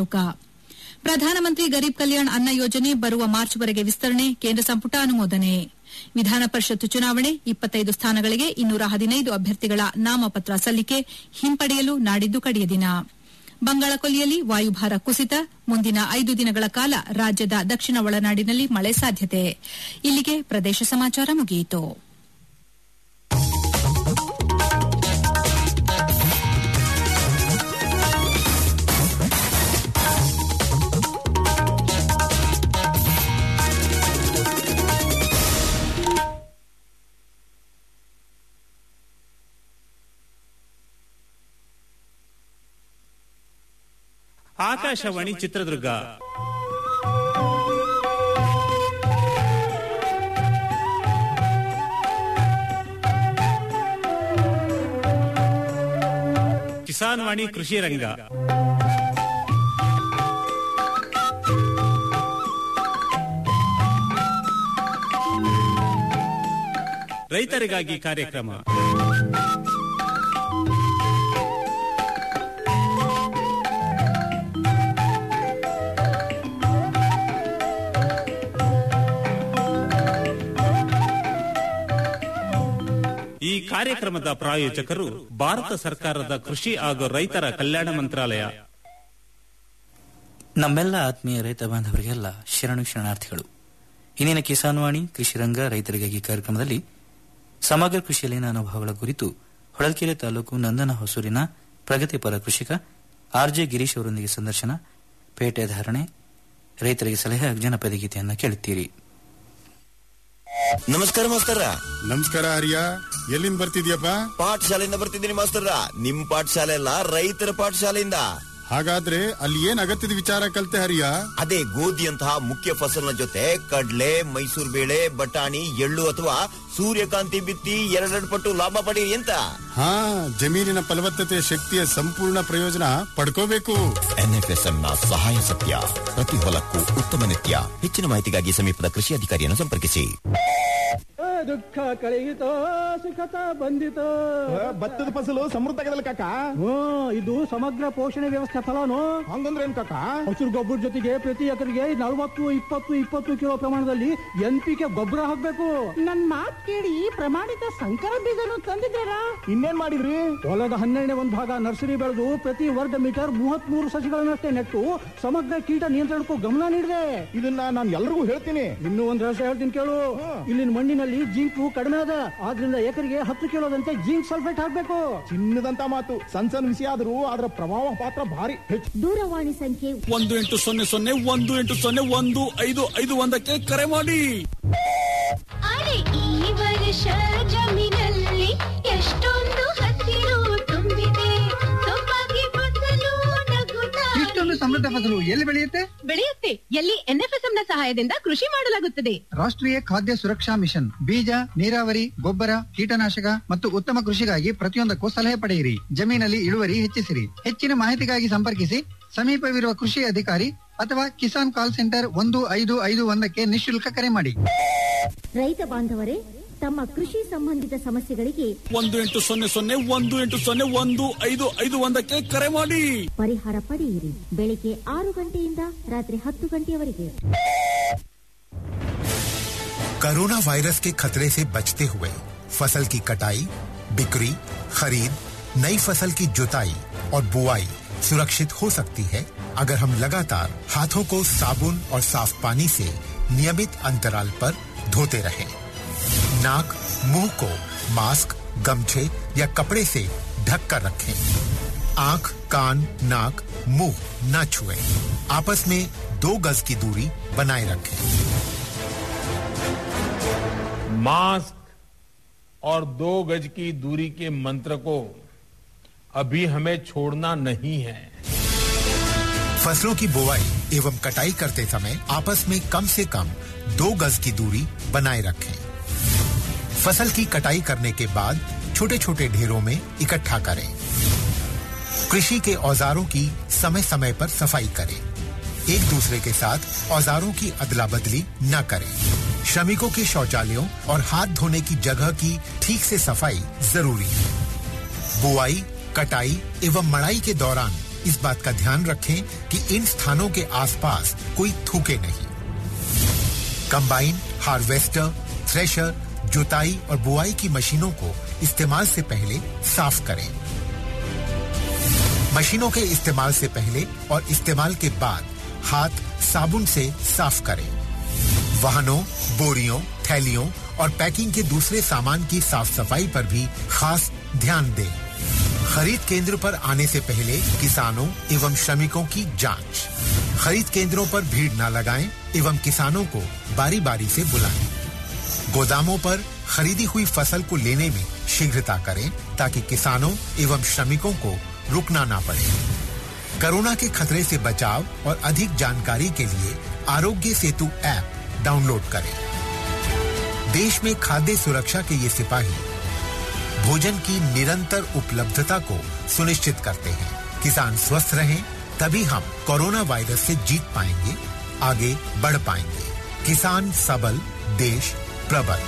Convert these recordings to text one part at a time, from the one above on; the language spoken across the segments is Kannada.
ಕರ್ನಾಟಕ ಪ್ರಧಾನಮಂತ್ರಿ ಗರೀಬ್ ಕಲ್ಯಾಣ್ ಅನ್ನ ಯೋಜನೆ ಬರುವ ಮಾರ್ಚ್ವರೆಗೆ ವಿಸ್ತರಣೆ ಕೇಂದ್ರ ಸಂಪುಟ ಅನುಮೋದನೆ ವಿಧಾನ ಪರಿಷತ್ ಚುನಾವಣೆ ಇಪ್ಪತ್ತೈದು ಸ್ಥಾನಗಳಿಗೆ ಇನ್ನೂರ ಹದಿನೈದು ಅಭ್ಯರ್ಥಿಗಳ ನಾಮಪತ್ರ ಸಲ್ಲಿಕೆ ಹಿಂಪಡೆಯಲು ನಾಡಿದ್ದು ಕಡೆಯ ದಿನ ಬಂಗಾಳಕೊಲ್ಲಿಯಲ್ಲಿ ವಾಯುಭಾರ ಕುಸಿತ ಮುಂದಿನ ಐದು ದಿನಗಳ ಕಾಲ ರಾಜ್ಯದ ದಕ್ಷಿಣ ಒಳನಾಡಿನಲ್ಲಿ ಮಳೆ ಸಾಧ್ಯತೆ ಇಲ್ಲಿಗೆ ಪ್ರದೇಶ ಸಮಾಚಾರ ಮುಗಿಯಿತು ಆಕಾಶವಾಣಿ ಚಿತ್ರದುರ್ಗ ಕಿಸಾನ್ ವಾಣಿ ಕೃಷಿ ರಂಗ ರೈತರಿಗಾಗಿ ಕಾರ್ಯಕ್ರಮ ಈ ಕಾರ್ಯಕ್ರಮದ ಪ್ರಾಯೋಜಕರು ಭಾರತ ಸರ್ಕಾರದ ಕೃಷಿ ಹಾಗೂ ರೈತರ ಕಲ್ಯಾಣ ಮಂತ್ರಾಲಯ ನಮ್ಮೆಲ್ಲ ಆತ್ಮೀಯ ರೈತ ಬಾಂಧವರಿಗೆಲ್ಲ ಶರಣು ಶರಣಾರ್ಥಿಗಳು ಇಂದಿನ ಕಿಸಾನ್ವಾಣಿ ಕೃಷಿ ರಂಗ ರೈತರಿಗಾಗಿ ಕಾರ್ಯಕ್ರಮದಲ್ಲಿ ಸಮಗ್ರ ಕೃಷಿಯಲ್ಲಿನ ಅನುಭವಗಳ ಕುರಿತು ಹೊಳಲ್ಕೆರೆ ತಾಲೂಕು ನಂದನ ಹೊಸೂರಿನ ಪ್ರಗತಿಪರ ಕೃಷಿಕ ಆರ್ ಜೆ ಗಿರೀಶ್ ಅವರೊಂದಿಗೆ ಸಂದರ್ಶನ ಪೇಟೆ ಧಾರಣೆ ರೈತರಿಗೆ ಸಲಹೆ ಜನಪದ ಗೀತೆಯನ್ನು ಕೇಳುತ್ತೀರಿ ನಮಸ್ಕಾರ ಮಾಸ್ತರ ನಮಸ್ಕಾರ ಹರಿಯ ಎಲ್ಲಿಂದ ಬರ್ತಿದ್ಯಪ್ಪ ಪಾಠಶಾಲೆಯಿಂದ ಬರ್ತಿದ್ದೀನಿ ಮಾಸ್ತರ ನಿಮ್ ಪಾಠಶಾಲೆ ಅಲ್ಲ ರೈತರ ಪಾಠಶಾಲೆಯಿಂದ ಹಾಗಾದ್ರೆ ಅಲ್ಲಿ ಏನ್ ಅಗತ್ಯದ ವಿಚಾರ ಕಲ್ತೆ ಹರಿಯ ಅದೇ ಗೋಧಿಯಂತಹ ಮುಖ್ಯ ಫಸಲಿನ ಜೊತೆ ಕಡ್ಲೆ ಮೈಸೂರು ಬೇಳೆ ಬಟಾಣಿ ಎಳ್ಳು ಅಥವಾ ಸೂರ್ಯಕಾಂತಿ ಬಿತ್ತಿ ಎರಡೆರಡು ಪಟ್ಟು ಲಾಭ ಪಡೀರಿ ಅಂತ ಹಾ ಜಮೀನಿನ ಫಲವತ್ತತೆ ಶಕ್ತಿಯ ಸಂಪೂರ್ಣ ಪ್ರಯೋಜನ ಪಡ್ಕೋಬೇಕು ಎನ್ಎಫ್ಎಸ್ಎಂ ನ ಸಹಾಯ ಸತ್ಯ ಪ್ರತಿ ಹೊಲಕ್ಕೂ ಉತ್ತಮ ನಿತ್ಯ ಹೆಚ್ಚಿನ ಮಾಹಿತಿಗಾಗಿ ಸಮೀಪದ ಕೃಷಿ ಅಧಿಕಾರಿಯನ್ನು ಸಂಪರ್ಕಿಸಿ ದುಃಖ ಕಳೆಯಿತೋ ಸುಖತ ಬಂದಿತೋ ಭತ್ತದ ಫಸಲು ಸಮೃದ್ಧ ಆಗದಲ್ಲ ಕಾಕ ಹ್ಞೂ ಇದು ಸಮಗ್ರ ಪೋಷಣೆ ವ್ಯವಸ್ಥೆ ಫಲನು ಹಂಗಂದ್ರೆ ಏನ್ ಕಾಕ ಹಸಿರು ಗೊಬ್ಬರ ಜೊತೆಗೆ ಪ್ರತಿ ಎಕರೆಗೆ ನಲವತ್ತು ಇಪ್ಪತ್ತು ಇಪ್ಪತ್ತು ಕಿಲೋ ಪ್ರಮಾಣದಲ್ಲಿ ಎನ್ ಪಿ ಕೆ ಗೊಬ್ಬರ ಹಾಕ್ಬೇಕು ನನ್ ಮಾತ್ ಕೇಳಿ ಪ್ರಮಾಣಿತ ಸಂಕರ ಬೀಜನು ತಂದಿದ್ದಾರಾ ಇನ್ನೇನ್ ಮಾಡಿದ್ರಿ ಹೊಲದ ಹನ್ನೆರಡನೇ ಒಂದು ಭಾಗ ನರ್ಸರಿ ಬೆಳೆದು ಪ್ರತಿ ವರ್ಗ ಮೀಟರ್ ಮೂವತ್ತ್ ಮೂರು ಸಸಿಗಳನ್ನಷ್ಟೇ ನೆಟ್ಟು ಸಮಗ್ರ ಕೀಟ ನಿಯಂತ್ರಣಕ್ಕೂ ಗಮನ ನೀಡಿದೆ ಇದನ್ನ ನಾನು ಎಲ್ರಿಗೂ ಹೇಳ್ತೀನಿ ಇನ್ನೂ ಒಂದ್ ರಹಸ್ಯ ಹೇಳ್ತೀನಿ ಕೇಳು ಇಲ್ಲಿನ ಮಣ್ಣಿನಲ್ಲಿ ಜಿಂಕು ಕಡಿಮೆ ಅದ ಆದ್ರಿಂದ ಎಕರೆಗೆ ಹತ್ತು ಕಿಲೋದಂತೆ ಜಿಂಕ್ ಸಲ್ಫೇಟ್ ಹಾಕ್ಬೇಕು ಚಿನ್ನದಂತ ಮಾತು ಸಣ್ಣ ಸಣ್ಣ ವಿಷಯ ಆದ್ರೂ ಅದರ ಪ್ರಭಾವ ಪಾತ್ರ ಭಾರಿ ಹೆಚ್ಚು ದೂರವಾಣಿ ಸಂಖ್ಯೆ ಒಂದು ಎಂಟು ಸೊನ್ನೆ ಸೊನ್ನೆ ಒಂದು ಎಂಟು ಸೊನ್ನೆ ಒಂದು ಐದು ಐದು ಒಂದಕ್ಕೆ ಕರೆ ಮಾಡಿ ಅರೆ ಈ ವರ್ಷ ಜಮೀನಲ್ಲಿ ಎಷ್ಟೊಂದು ಹಸಿರು ತುಂಬಿದೆ ಸೊಬಗೆ ಫಸಲು ನಗುತ್ತಾ ಇಷ್ಟೊಂದು ಸಮೃದ್ಧ ಫಸಲು ಎಲ್ಲಿ ಬೆಳೆಯುತ್ತೆ ಬೆಳೆಯುತ್ತೆ ಎಲ್ಲಿ ಎನ್ಎಫ್ಎಸ್ಎಂ ನ ಸಹಾಯದಿಂದ ಕೃಷಿ ಮಾಡಲಾಗುತ್ತದೆ ರಾಷ್ಟ್ರೀಯ ಖಾದ್ಯ ಸುರಕ್ಷಾ ಮಿಷನ್ ಬೀಜ ನೀರಾವರಿ ಗೊಬ್ಬರ ಕೀಟನಾಶಕ ಮತ್ತು ಉತ್ತಮ ಕೃಷಿಗಾಗಿ ಪ್ರತಿಯೊಂದಕ್ಕೂ ಸಲಹೆ ಪಡೆಯಿರಿ ಜಮೀನಲ್ಲಿ ಇಳುವರಿ ಹೆಚ್ಚಿಸಿರಿ ಹೆಚ್ಚಿನ ಮಾಹಿತಿಗಾಗಿ ಸಂಪರ್ಕಿಸಿ ಸಮೀಪವಿರುವ ಕೃಷಿ ಅಧಿಕಾರಿ ಅಥವಾ ಕಿಸಾನ್ ಕಾಲ್ ಸೆಂಟರ್ ಒಂದು ಐದು ಐದು ಒಂದಕ್ಕೆ ನಿಶುಲ್ಕ ಕರೆ ಮಾಡಿ ರೈತ ಬಾಂಧವರೇ ತಮ್ಮ ಕೃಷಿ ಸಂಬಂಧಿತ ಸಮಸ್ಯೆಗಳಿಗೆ ಒಂದು ಎಂಟು ಸೊನ್ನೆ ಸೊನ್ನೆ ಒಂದು ಎಂಟು ಸೊನ್ನೆ ಒಂದು ಐದು ಐದು ಒಂದಕ್ಕೆ ಕರೆ ಮಾಡಿ ಪರಿಹಾರ ಪಡೆಯಿರಿ ಬೆಳಿಗ್ಗೆ ಆರು ಗಂಟೆಯಿಂದ ರಾತ್ರಿ ಹತ್ತು ಗಂಟೆಯವರೆಗೆ कोरोना वायरस के खतरे से बचते हुए फसल की कटाई बिक्री खरीद नई फसल की जुताई और बुआई सुरक्षित हो सकती है अगर हम लगातार हाथों को साबुन और साफ पानी से नियमित अंतराल पर धोते रहें। नाक मुंह को मास्क गमछे या कपड़े से ढक कर रखें आंख कान नाक मुंह न छुएं। आपस में दो गज की दूरी बनाए रखें मास्क और दो गज की दूरी के मंत्र को अभी हमें छोड़ना नहीं है फसलों की बुवाई एवं कटाई करते समय आपस में कम से कम दो गज की दूरी बनाए रखें फसल की कटाई करने के बाद छोटे छोटे ढेरों में इकट्ठा करें कृषि के औजारों की समय समय पर सफाई करें एक दूसरे के साथ औजारों की अदला बदली न करें श्रमिकों के शौचालयों और हाथ धोने की जगह की ठीक से सफाई जरूरी है बुआई कटाई एवं मड़ाई के दौरान इस बात का ध्यान रखें कि इन स्थानों के आसपास कोई थूके नहीं कंबाइन हार्वेस्टर थ्रेशर जुताई और बुआई की मशीनों को इस्तेमाल से पहले साफ करें मशीनों के इस्तेमाल से पहले और इस्तेमाल के बाद हाथ साबुन से साफ करें वाहनों बोरियों थैलियों और पैकिंग के दूसरे सामान की साफ सफाई पर भी खास ध्यान दें खरीद केंद्र पर आने से पहले किसानों एवं श्रमिकों की जांच खरीद केंद्रों पर भीड़ न लगाएं एवं किसानों को बारी बारी से बुलाएं गोदामों पर खरीदी हुई फसल को लेने में शीघ्रता करें ताकि किसानों एवं श्रमिकों को रुकना ना पड़े कोरोना के खतरे से बचाव और अधिक जानकारी के लिए आरोग्य सेतु ऐप डाउनलोड करें देश में खाद्य सुरक्षा के ये सिपाही भोजन की निरंतर उपलब्धता को सुनिश्चित करते हैं किसान स्वस्थ रहें तभी हम कोरोना वायरस से जीत पाएंगे आगे बढ़ पाएंगे किसान सबल देश प्रबल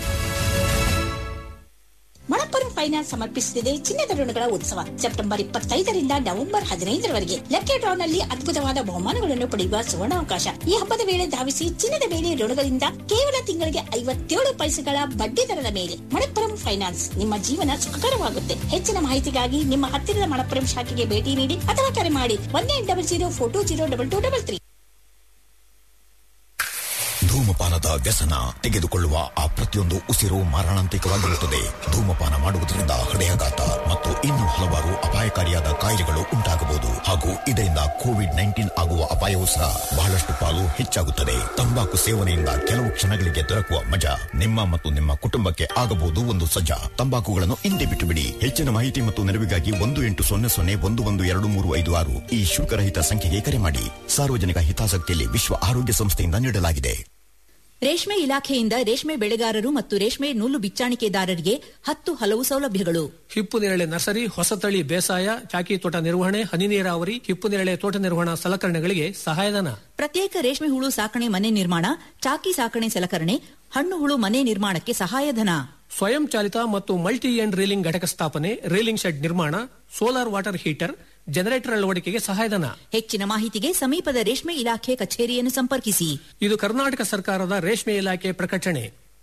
ಮಣಪ್ಪುರಂ ಫೈನಾನ್ಸ್ ಸಮರ್ಪಿಸುತ್ತಿದೆ ಚಿನ್ನದ ಋಣಗಳ ಉತ್ಸವ ಸೆಪ್ಟೆಂಬರ್ ಇಪ್ಪತ್ತೈದರಿಂದ ನವೆಂಬರ್ ಹದಿನೈದರವರೆಗೆ ಲಕ್ಕಿ ಡ್ರಾನಲ್ಲಿ ಅದ್ಭುತವಾದ ಬಹುಮಾನಗಳನ್ನು ಪಡೆಯುವ ಸುವರ್ಣಾವಕಾಶ ಈ ಹಬ್ಬದ ವೇಳೆ ಧಾವಿಸಿ ಚಿನ್ನದ ಮೇಲೆ ಋಣಗಳಿಂದ ಕೇವಲ ತಿಂಗಳಿಗೆ ಐವತ್ತೇಳು ಪೈಸೆಗಳ ಬಡ್ಡಿ ದರದ ಮೇಲೆ ಮಣಪ್ಪುರಂ ಫೈನಾನ್ಸ್ ನಿಮ್ಮ ಜೀವನ ಸುಖಕರವಾಗುತ್ತೆ ಹೆಚ್ಚಿನ ಮಾಹಿತಿಗಾಗಿ ನಿಮ್ಮ ಹತ್ತಿರದ ಮಣಪ್ಪುರಂ ಶಾಖೆಗೆ ಭೇಟಿ ನೀಡಿ ಅಥವಾ ಕರೆ ಮಾಡಿ one eight double zero four two zero double two double three ಧೂಮಪಾನದ ವ್ಯಸನ ತೆಗೆದುಕೊಳ್ಳುವ ಆ ಪ್ರತಿಯೊಂದು ಉಸಿರು ಮಾರಣಾಂತಿಕವಾಗಿರುತ್ತದೆ ಧೂಮಪಾನ ಮಾಡುವುದರಿಂದ ಹೃದಯಾಘಾತ ಮತ್ತು ಇನ್ನೂ ಹಲವಾರು ಅಪಾಯಕಾರಿಯಾದ ಕಾಯಿಲೆಗಳು ಉಂಟಾಗಬಹುದು ಹಾಗೂ ಇದರಿಂದ ಕೋವಿಡ್ ನೈನ್ಟೀನ್ ಆಗುವ ಅಪಾಯವೂ ಸಹ ಬಹಳಷ್ಟು ಪಾಲು ಹೆಚ್ಚಾಗುತ್ತದೆ ತಂಬಾಕು ಸೇವನೆಯಿಂದ ಕೆಲವು ಕ್ಷಣಗಳಿಗೆ ದೊರಕುವ ಮಜಾ ನಿಮ್ಮ ಮತ್ತು ನಿಮ್ಮ ಕುಟುಂಬಕ್ಕೆ ಆಗಬಹುದು ಒಂದು ಸಜ್ಜಾ ತಂಬಾಕುಗಳನ್ನು ಹಿಂದೆ ಬಿಟ್ಟು ಬಿಡಿ ಹೆಚ್ಚಿನ ಮಾಹಿತಿ ಮತ್ತು ನೆರವಿಗಾಗಿ ಒಂದು ಎಂಟು ಸೊನ್ನೆ ಸೊನ್ನೆ ಒಂದು ಒಂದು ಎರಡು ಮೂರು ಐದು ಆರು ಈ ಶುಲ್ಕರಹಿತ ಸಂಖ್ಯೆಗೆ ಕರೆ ಮಾಡಿ ಸಾರ್ವಜನಿಕ ಹಿತಾಸಕ್ತಿಯಲ್ಲಿ ವಿಶ್ವ ಆರೋಗ್ಯ ಸಂಸ್ಥೆಯಿಂದ ನೀಡಲಾಗಿದೆ ರೇಷ್ಮೆ ಇಲಾಖೆಯಿಂದ ರೇಷ್ಮೆ ಬೆಳೆಗಾರರು ಮತ್ತು ರೇಷ್ಮೆ ನೂಲು ಬಿಚ್ಚಾಣಿಕೆದಾರರಿಗೆ ಹತ್ತು ಹಲವು ಸೌಲಭ್ಯಗಳು ಹಿಪ್ಪು ನೇರಳೆ ನರ್ಸರಿ ಹೊಸತಳಿ ಬೇಸಾಯ ಚಾಕಿ ತೋಟ ನಿರ್ವಹಣೆ ಹನಿ ನೀರಾವರಿ ಹಿಪ್ಪು ನೇರಳೆ ತೋಟ ನಿರ್ವಹಣಾ ಸಲಕರಣೆಗಳಿಗೆ ಸಹಾಯಧನ ಪ್ರತ್ಯೇಕ ರೇಷ್ಮೆ ಹುಳು ಸಾಕಣೆ ಮನೆ ನಿರ್ಮಾಣ ಚಾಕಿ ಸಾಕಣೆ ಸಲಕರಣೆ ಹಣ್ಣು ಹುಳು ಮನೆ ನಿರ್ಮಾಣಕ್ಕೆ ಸಹಾಯಧನ ಸ್ವಯಂ ಚಾಲಿತ ಮತ್ತು ಮಲ್ಟಿ ಎಂಡ್ ರೀಲಿಂಗ್ ಘಟಕ ಸ್ಥಾಪನೆ ರೀಲಿಂಗ್ ಶೆಡ್ ನಿರ್ಮಾಣ ಸೋಲಾರ್ ವಾಟರ್ ಹೀಟರ್ ಜನರೇಟರ್ ಅಳವಡಿಕೆಗೆ ಸಹಾಯಧನ ಹೆಚ್ಚಿನ ಮಾಹಿತಿಗೆ ಸಮೀಪದ ರೇಷ್ಮೆ ಇಲಾಖೆ ಕಚೇರಿಯನ್ನು ಸಂಪರ್ಕಿಸಿ ಇದು ಕರ್ನಾಟಕ ಸರ್ಕಾರದ ರೇಷ್ಮೆ ಇಲಾಖೆ ಪ್ರಕಟಣೆ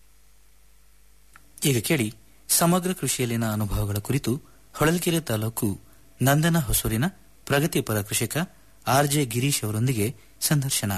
ಈಗ ಕೇಳಿ ಸಮಗ್ರ ಕೃಷಿಯಲ್ಲಿನ ಅನುಭವಗಳ ಕುರಿತು ಹೊಳಲ್ಕೆರೆ ತಾಲೂಕು ನಂದನ ಹೊಸೂರಿನ ಪ್ರಗತಿಪರ ಕೃಷಿಕ ಆರ್ ಜೆ ಗಿರೀಶ್ ಅವರೊಂದಿಗೆ ಸಂದರ್ಶನ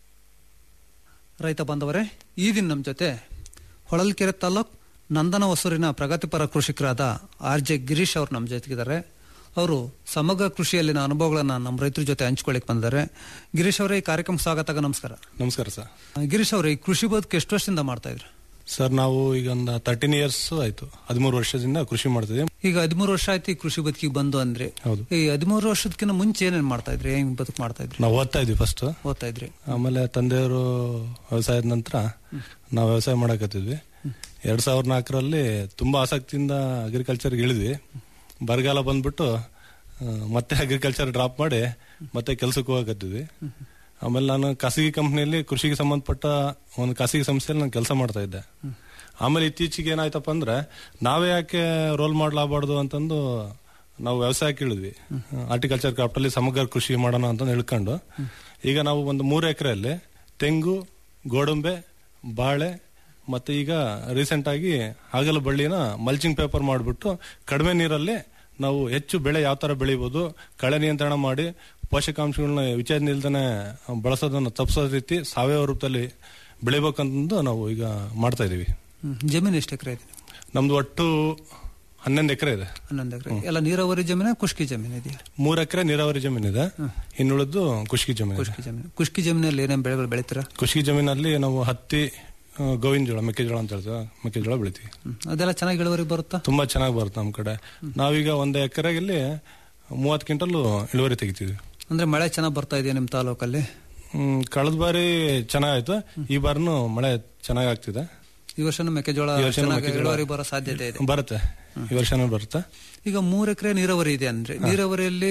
ರೈತ ಬಾಂಧವರೇ ಈ ದಿನ ನಮ್ಮ ಜೊತೆ ಹೊಳಲ್ಕೆರೆ ತಾಲೂಕ್ ನಂದನ ಹೊಸೂರಿನ ಪ್ರಗತಿಪರ ಕೃಷಿಕರಾದ ಆರ್ ಜೆ ಗಿರೀಶ್ ಅವರು ನಮ್ಮ ಜೊತೆಗಿದ್ದಾರೆ ಅವರು ಸಮಗ್ರ ಕೃಷಿಯಲ್ಲಿನ ಅನುಭವಗಳನ್ನ ನಮ್ಮ ರೈತರ ಜೊತೆ ಹಂಚ್ಕೊಳ್ಳಿಕ್ ಬಂದಿದ್ದಾರೆ ಗಿರೀಶ್ ಅವರೇ ಈ ಕಾರ್ಯಕ್ರಮ ಸ್ವಾಗತ ನಮಸ್ಕಾರ ನಮಸ್ಕಾರ ಸರ್ ಗಿರೀಶ್ ಅವರೇ ಈ ಕೃಷಿ ಬದುಕು ಎಷ್ಟು ವರ್ಷದಿಂದ ಮಾಡ್ತಾ ಇದ್ರು ಸರ್ ನಾವು ಈಗ ಒಂದು ತರ್ಟೀನ್ ಇಯರ್ಸ್ ಆಯ್ತು ಹದಿಮೂರು ವರ್ಷದಿಂದ ಕೃಷಿ ಮಾಡ್ತಿದ್ದೀವಿ ಈಗ ಹದಿಮೂರು ವರ್ಷ ಆಯ್ತು ಈ ಕೃಷಿ ಬದುಕಿಗೆ ಬಂದು ಅಂದ್ರೆ ಹೌದು ಈ ಹದಿಮೂರು ವರ್ಷದಕ್ಕಿಂತ ಮುಂಚೆ ಏನೇನ್ ಮಾಡ್ತಾ ಇದ್ರಿ ಹೆಂಗ್ ಬದುಕು ಮಾಡ್ತಾ ಇದ್ರಿ ನಾವು ಓದ್ತಾ ಇದ್ವಿ ಫಸ್ಟ್ ಓದ್ತಾ ಇದ್ರಿ ಆಮೇಲೆ ತಂದೆಯವರು ವ್ಯವಸಾಯದ ನಂತರ ನಾವು ವ್ಯವಸಾಯ ಮಾಡಕತ್ತಿದ್ವಿ ಎರಡ್ ಸಾವಿರದ ನಾಲ್ಕರಲ್ಲಿ ತುಂಬಾ ಆಸಕ್ತಿಯಿಂದ ಅಗ್ರಿಕಲ್ಚರ್ಗೆ ಇಳಿದ್ವಿ ಬರಗಾಲ ಬಂದ್ಬಿಟ್ಟು ಆ, ಮತ್ತೆ ಅಗ್ರಿಕಲ್ಚರ್ ಡ್ರಾಪ್ ಮಾಡಿ ಮತ್ತೆ ಕೆಲಸಕ್ಕೆ ಹೋಗಕತ್ತಿದ್ವಿ ಆಮೇಲೆ ನಾನು ಖಾಸಗಿ ಕಂಪ್ನಿಯಲ್ಲಿ ಕೃಷಿಗೆ ಸಂಬಂಧಪಟ್ಟ ಒಂದು ಖಾಸಗಿ ಸಂಸ್ಥೆಯಲ್ಲಿ ನಾನು ಕೆಲಸ ಮಾಡ್ತಾ ಇದ್ದೆ ಆಮೇಲೆ ಇತ್ತೀಚೆಗೆ ಏನಾಯ್ತಪ್ಪ ಅಂದ್ರೆ ನಾವೇ ಯಾಕೆ ರೋಲ್ ಮಾಡಲಾಗಬಾರ್ದು ಅಂತಂದು ನಾವು ವ್ಯವಸಾಯಕ್ಕೆ ಇಳಿದ್ವಿ ಆರ್ಟಿಕಲ್ಚರ್ ಕ್ರಾಫ್ಟ್ ಅಲ್ಲಿ ಸಮಗ್ರ ಕೃಷಿ ಮಾಡೋಣ ಅಂತ ಹೇಳ್ಕೊಂಡು ಈಗ ನಾವು ಒಂದು ಮೂರು ಎಕರೆಯಲ್ಲಿ ತೆಂಗು ಗೋಡಂಬೆ ಬಾಳೆ ಮತ್ತೆ ಈಗ ರೀಸೆಂಟ್ ಆಗಿ ಹಾಗಲ ಬಳ್ಳಿನ ಮಲ್ಚಿಂಗ್ ಪೇಪರ್ ಮಾಡಿಬಿಟ್ಟು ಕಡಿಮೆ ನೀರಲ್ಲಿ ನಾವು ಹೆಚ್ಚು ಬೆಳೆ ಯಾವ ತರ ಬೆಳಿಬಹುದು ಕಳೆ ನಿಯಂತ್ರಣ ಮಾಡಿ ಪೋಷಕಾಂಶಗಳನ್ನ ವಿಚಾರಣೆ ಇಲ್ದೇ ಬಳಸೋದನ್ನ ತಪ್ಪಿಸೋ ರೀತಿ ಸಾವಯವ ರೂಪದಲ್ಲಿ ಬೆಳಿಬೇಕಂತಂದು ನಾವು ಈಗ ಮಾಡ್ತಾ ಇದೀವಿ ಹ್ಮ್. ಜಮೀನು ಎಷ್ಟು ಎಕರೆ ಇದೆ ನಮ್ದು ಒಟ್ಟು ಹನ್ನೊಂದು ಎಕರೆ ಇದೆ ಹನ್ನೊಂದು ಎಕರೆ ಎಲ್ಲ ನೀರಾವರಿ ಜಮೀನ ಕುಷ್ಕಿ ಜಮೀನು ಇದೆಯಾ ಮೂರ್ ಎಕರೆ ನೀರಾವರಿ ಜಮೀನಿದೆ ಇನ್ನುಳಿದು ಕುಷ್ಕಿ ಜಮೀನು ಇದೆ. ಕುಷ್ಕಿ ಜಮೀನು ಕುಷ್ಕಿ ಜಮೀನಲ್ಲಿ ಏನೇನು ಬೆಳೆಗಳು ಬೆಳಿತೀರಾ ಕುಷ್ಕಿ ಜಮೀನಲ್ಲಿ ನಾವು ಹತ್ತಿ ಆ, ಗೋವಿನ ಜೋಳ ಮೆಕ್ಕೆಜೋಳ ಅಂತ ಹೇಳ್ತೀವಿ ಮೆಕ್ಕೆಜೋಳ ಬೆಳಿತೀವಿ ಹ್ಮ್. ಅದೆಲ್ಲ ಚೆನ್ನಾಗಿ ಇಳುವರಿ ಬರುತ್ತಾ ತುಂಬಾ ಚೆನ್ನಾಗಿ ಬರುತ್ತೆ ನಮ್ಮ ಕಡೆ ನಾವೀಗ ಒಂದು ಎಕರೆಯಲ್ಲಿ ಮೂವತ್ತು ಕ್ವಿಂಟಲ್ ಇಳುವರಿ ತೆಗಿತೀವಿ ಅಂದ್ರೆ ಮಳೆ ಚೆನ್ನಾಗಿ ಬರ್ತಾ ಇದೆಯಾ ನಿಮ್ಮ ತಾಲೂಕಲ್ಲಿ ಹ್ಮ್ ಕಳೆದ ಬಾರಿ ಚೆನ್ನಾಗಾಯ್ತು ಈ ಬಾರಿನೂ ಮಳೆ ಚೆನ್ನಾಗ್ ಆಗ್ತಿದೆ ಈ ವರ್ಷನೂ ಮೆಕ್ಕೆಜೋಳ ಈ ವರ್ಷನೂ ಚೆನ್ನಾಗಿ ಮೆಕ್ಕೆಜೋಳ ಇಳುವರಿ ಬರೋ ಸಾಧ್ಯತೆ ಇದೆ ಬರುತ್ತೆ ಈ ವರ್ಷನೂ ಬರುತ್ತೆ ಈಗ ಮೂರ್ ಎಕರೆ ನೀರಾವರಿ ಇದೆ ಅಂದ್ರೆ ನೀರಾವರಿಯಲ್ಲಿ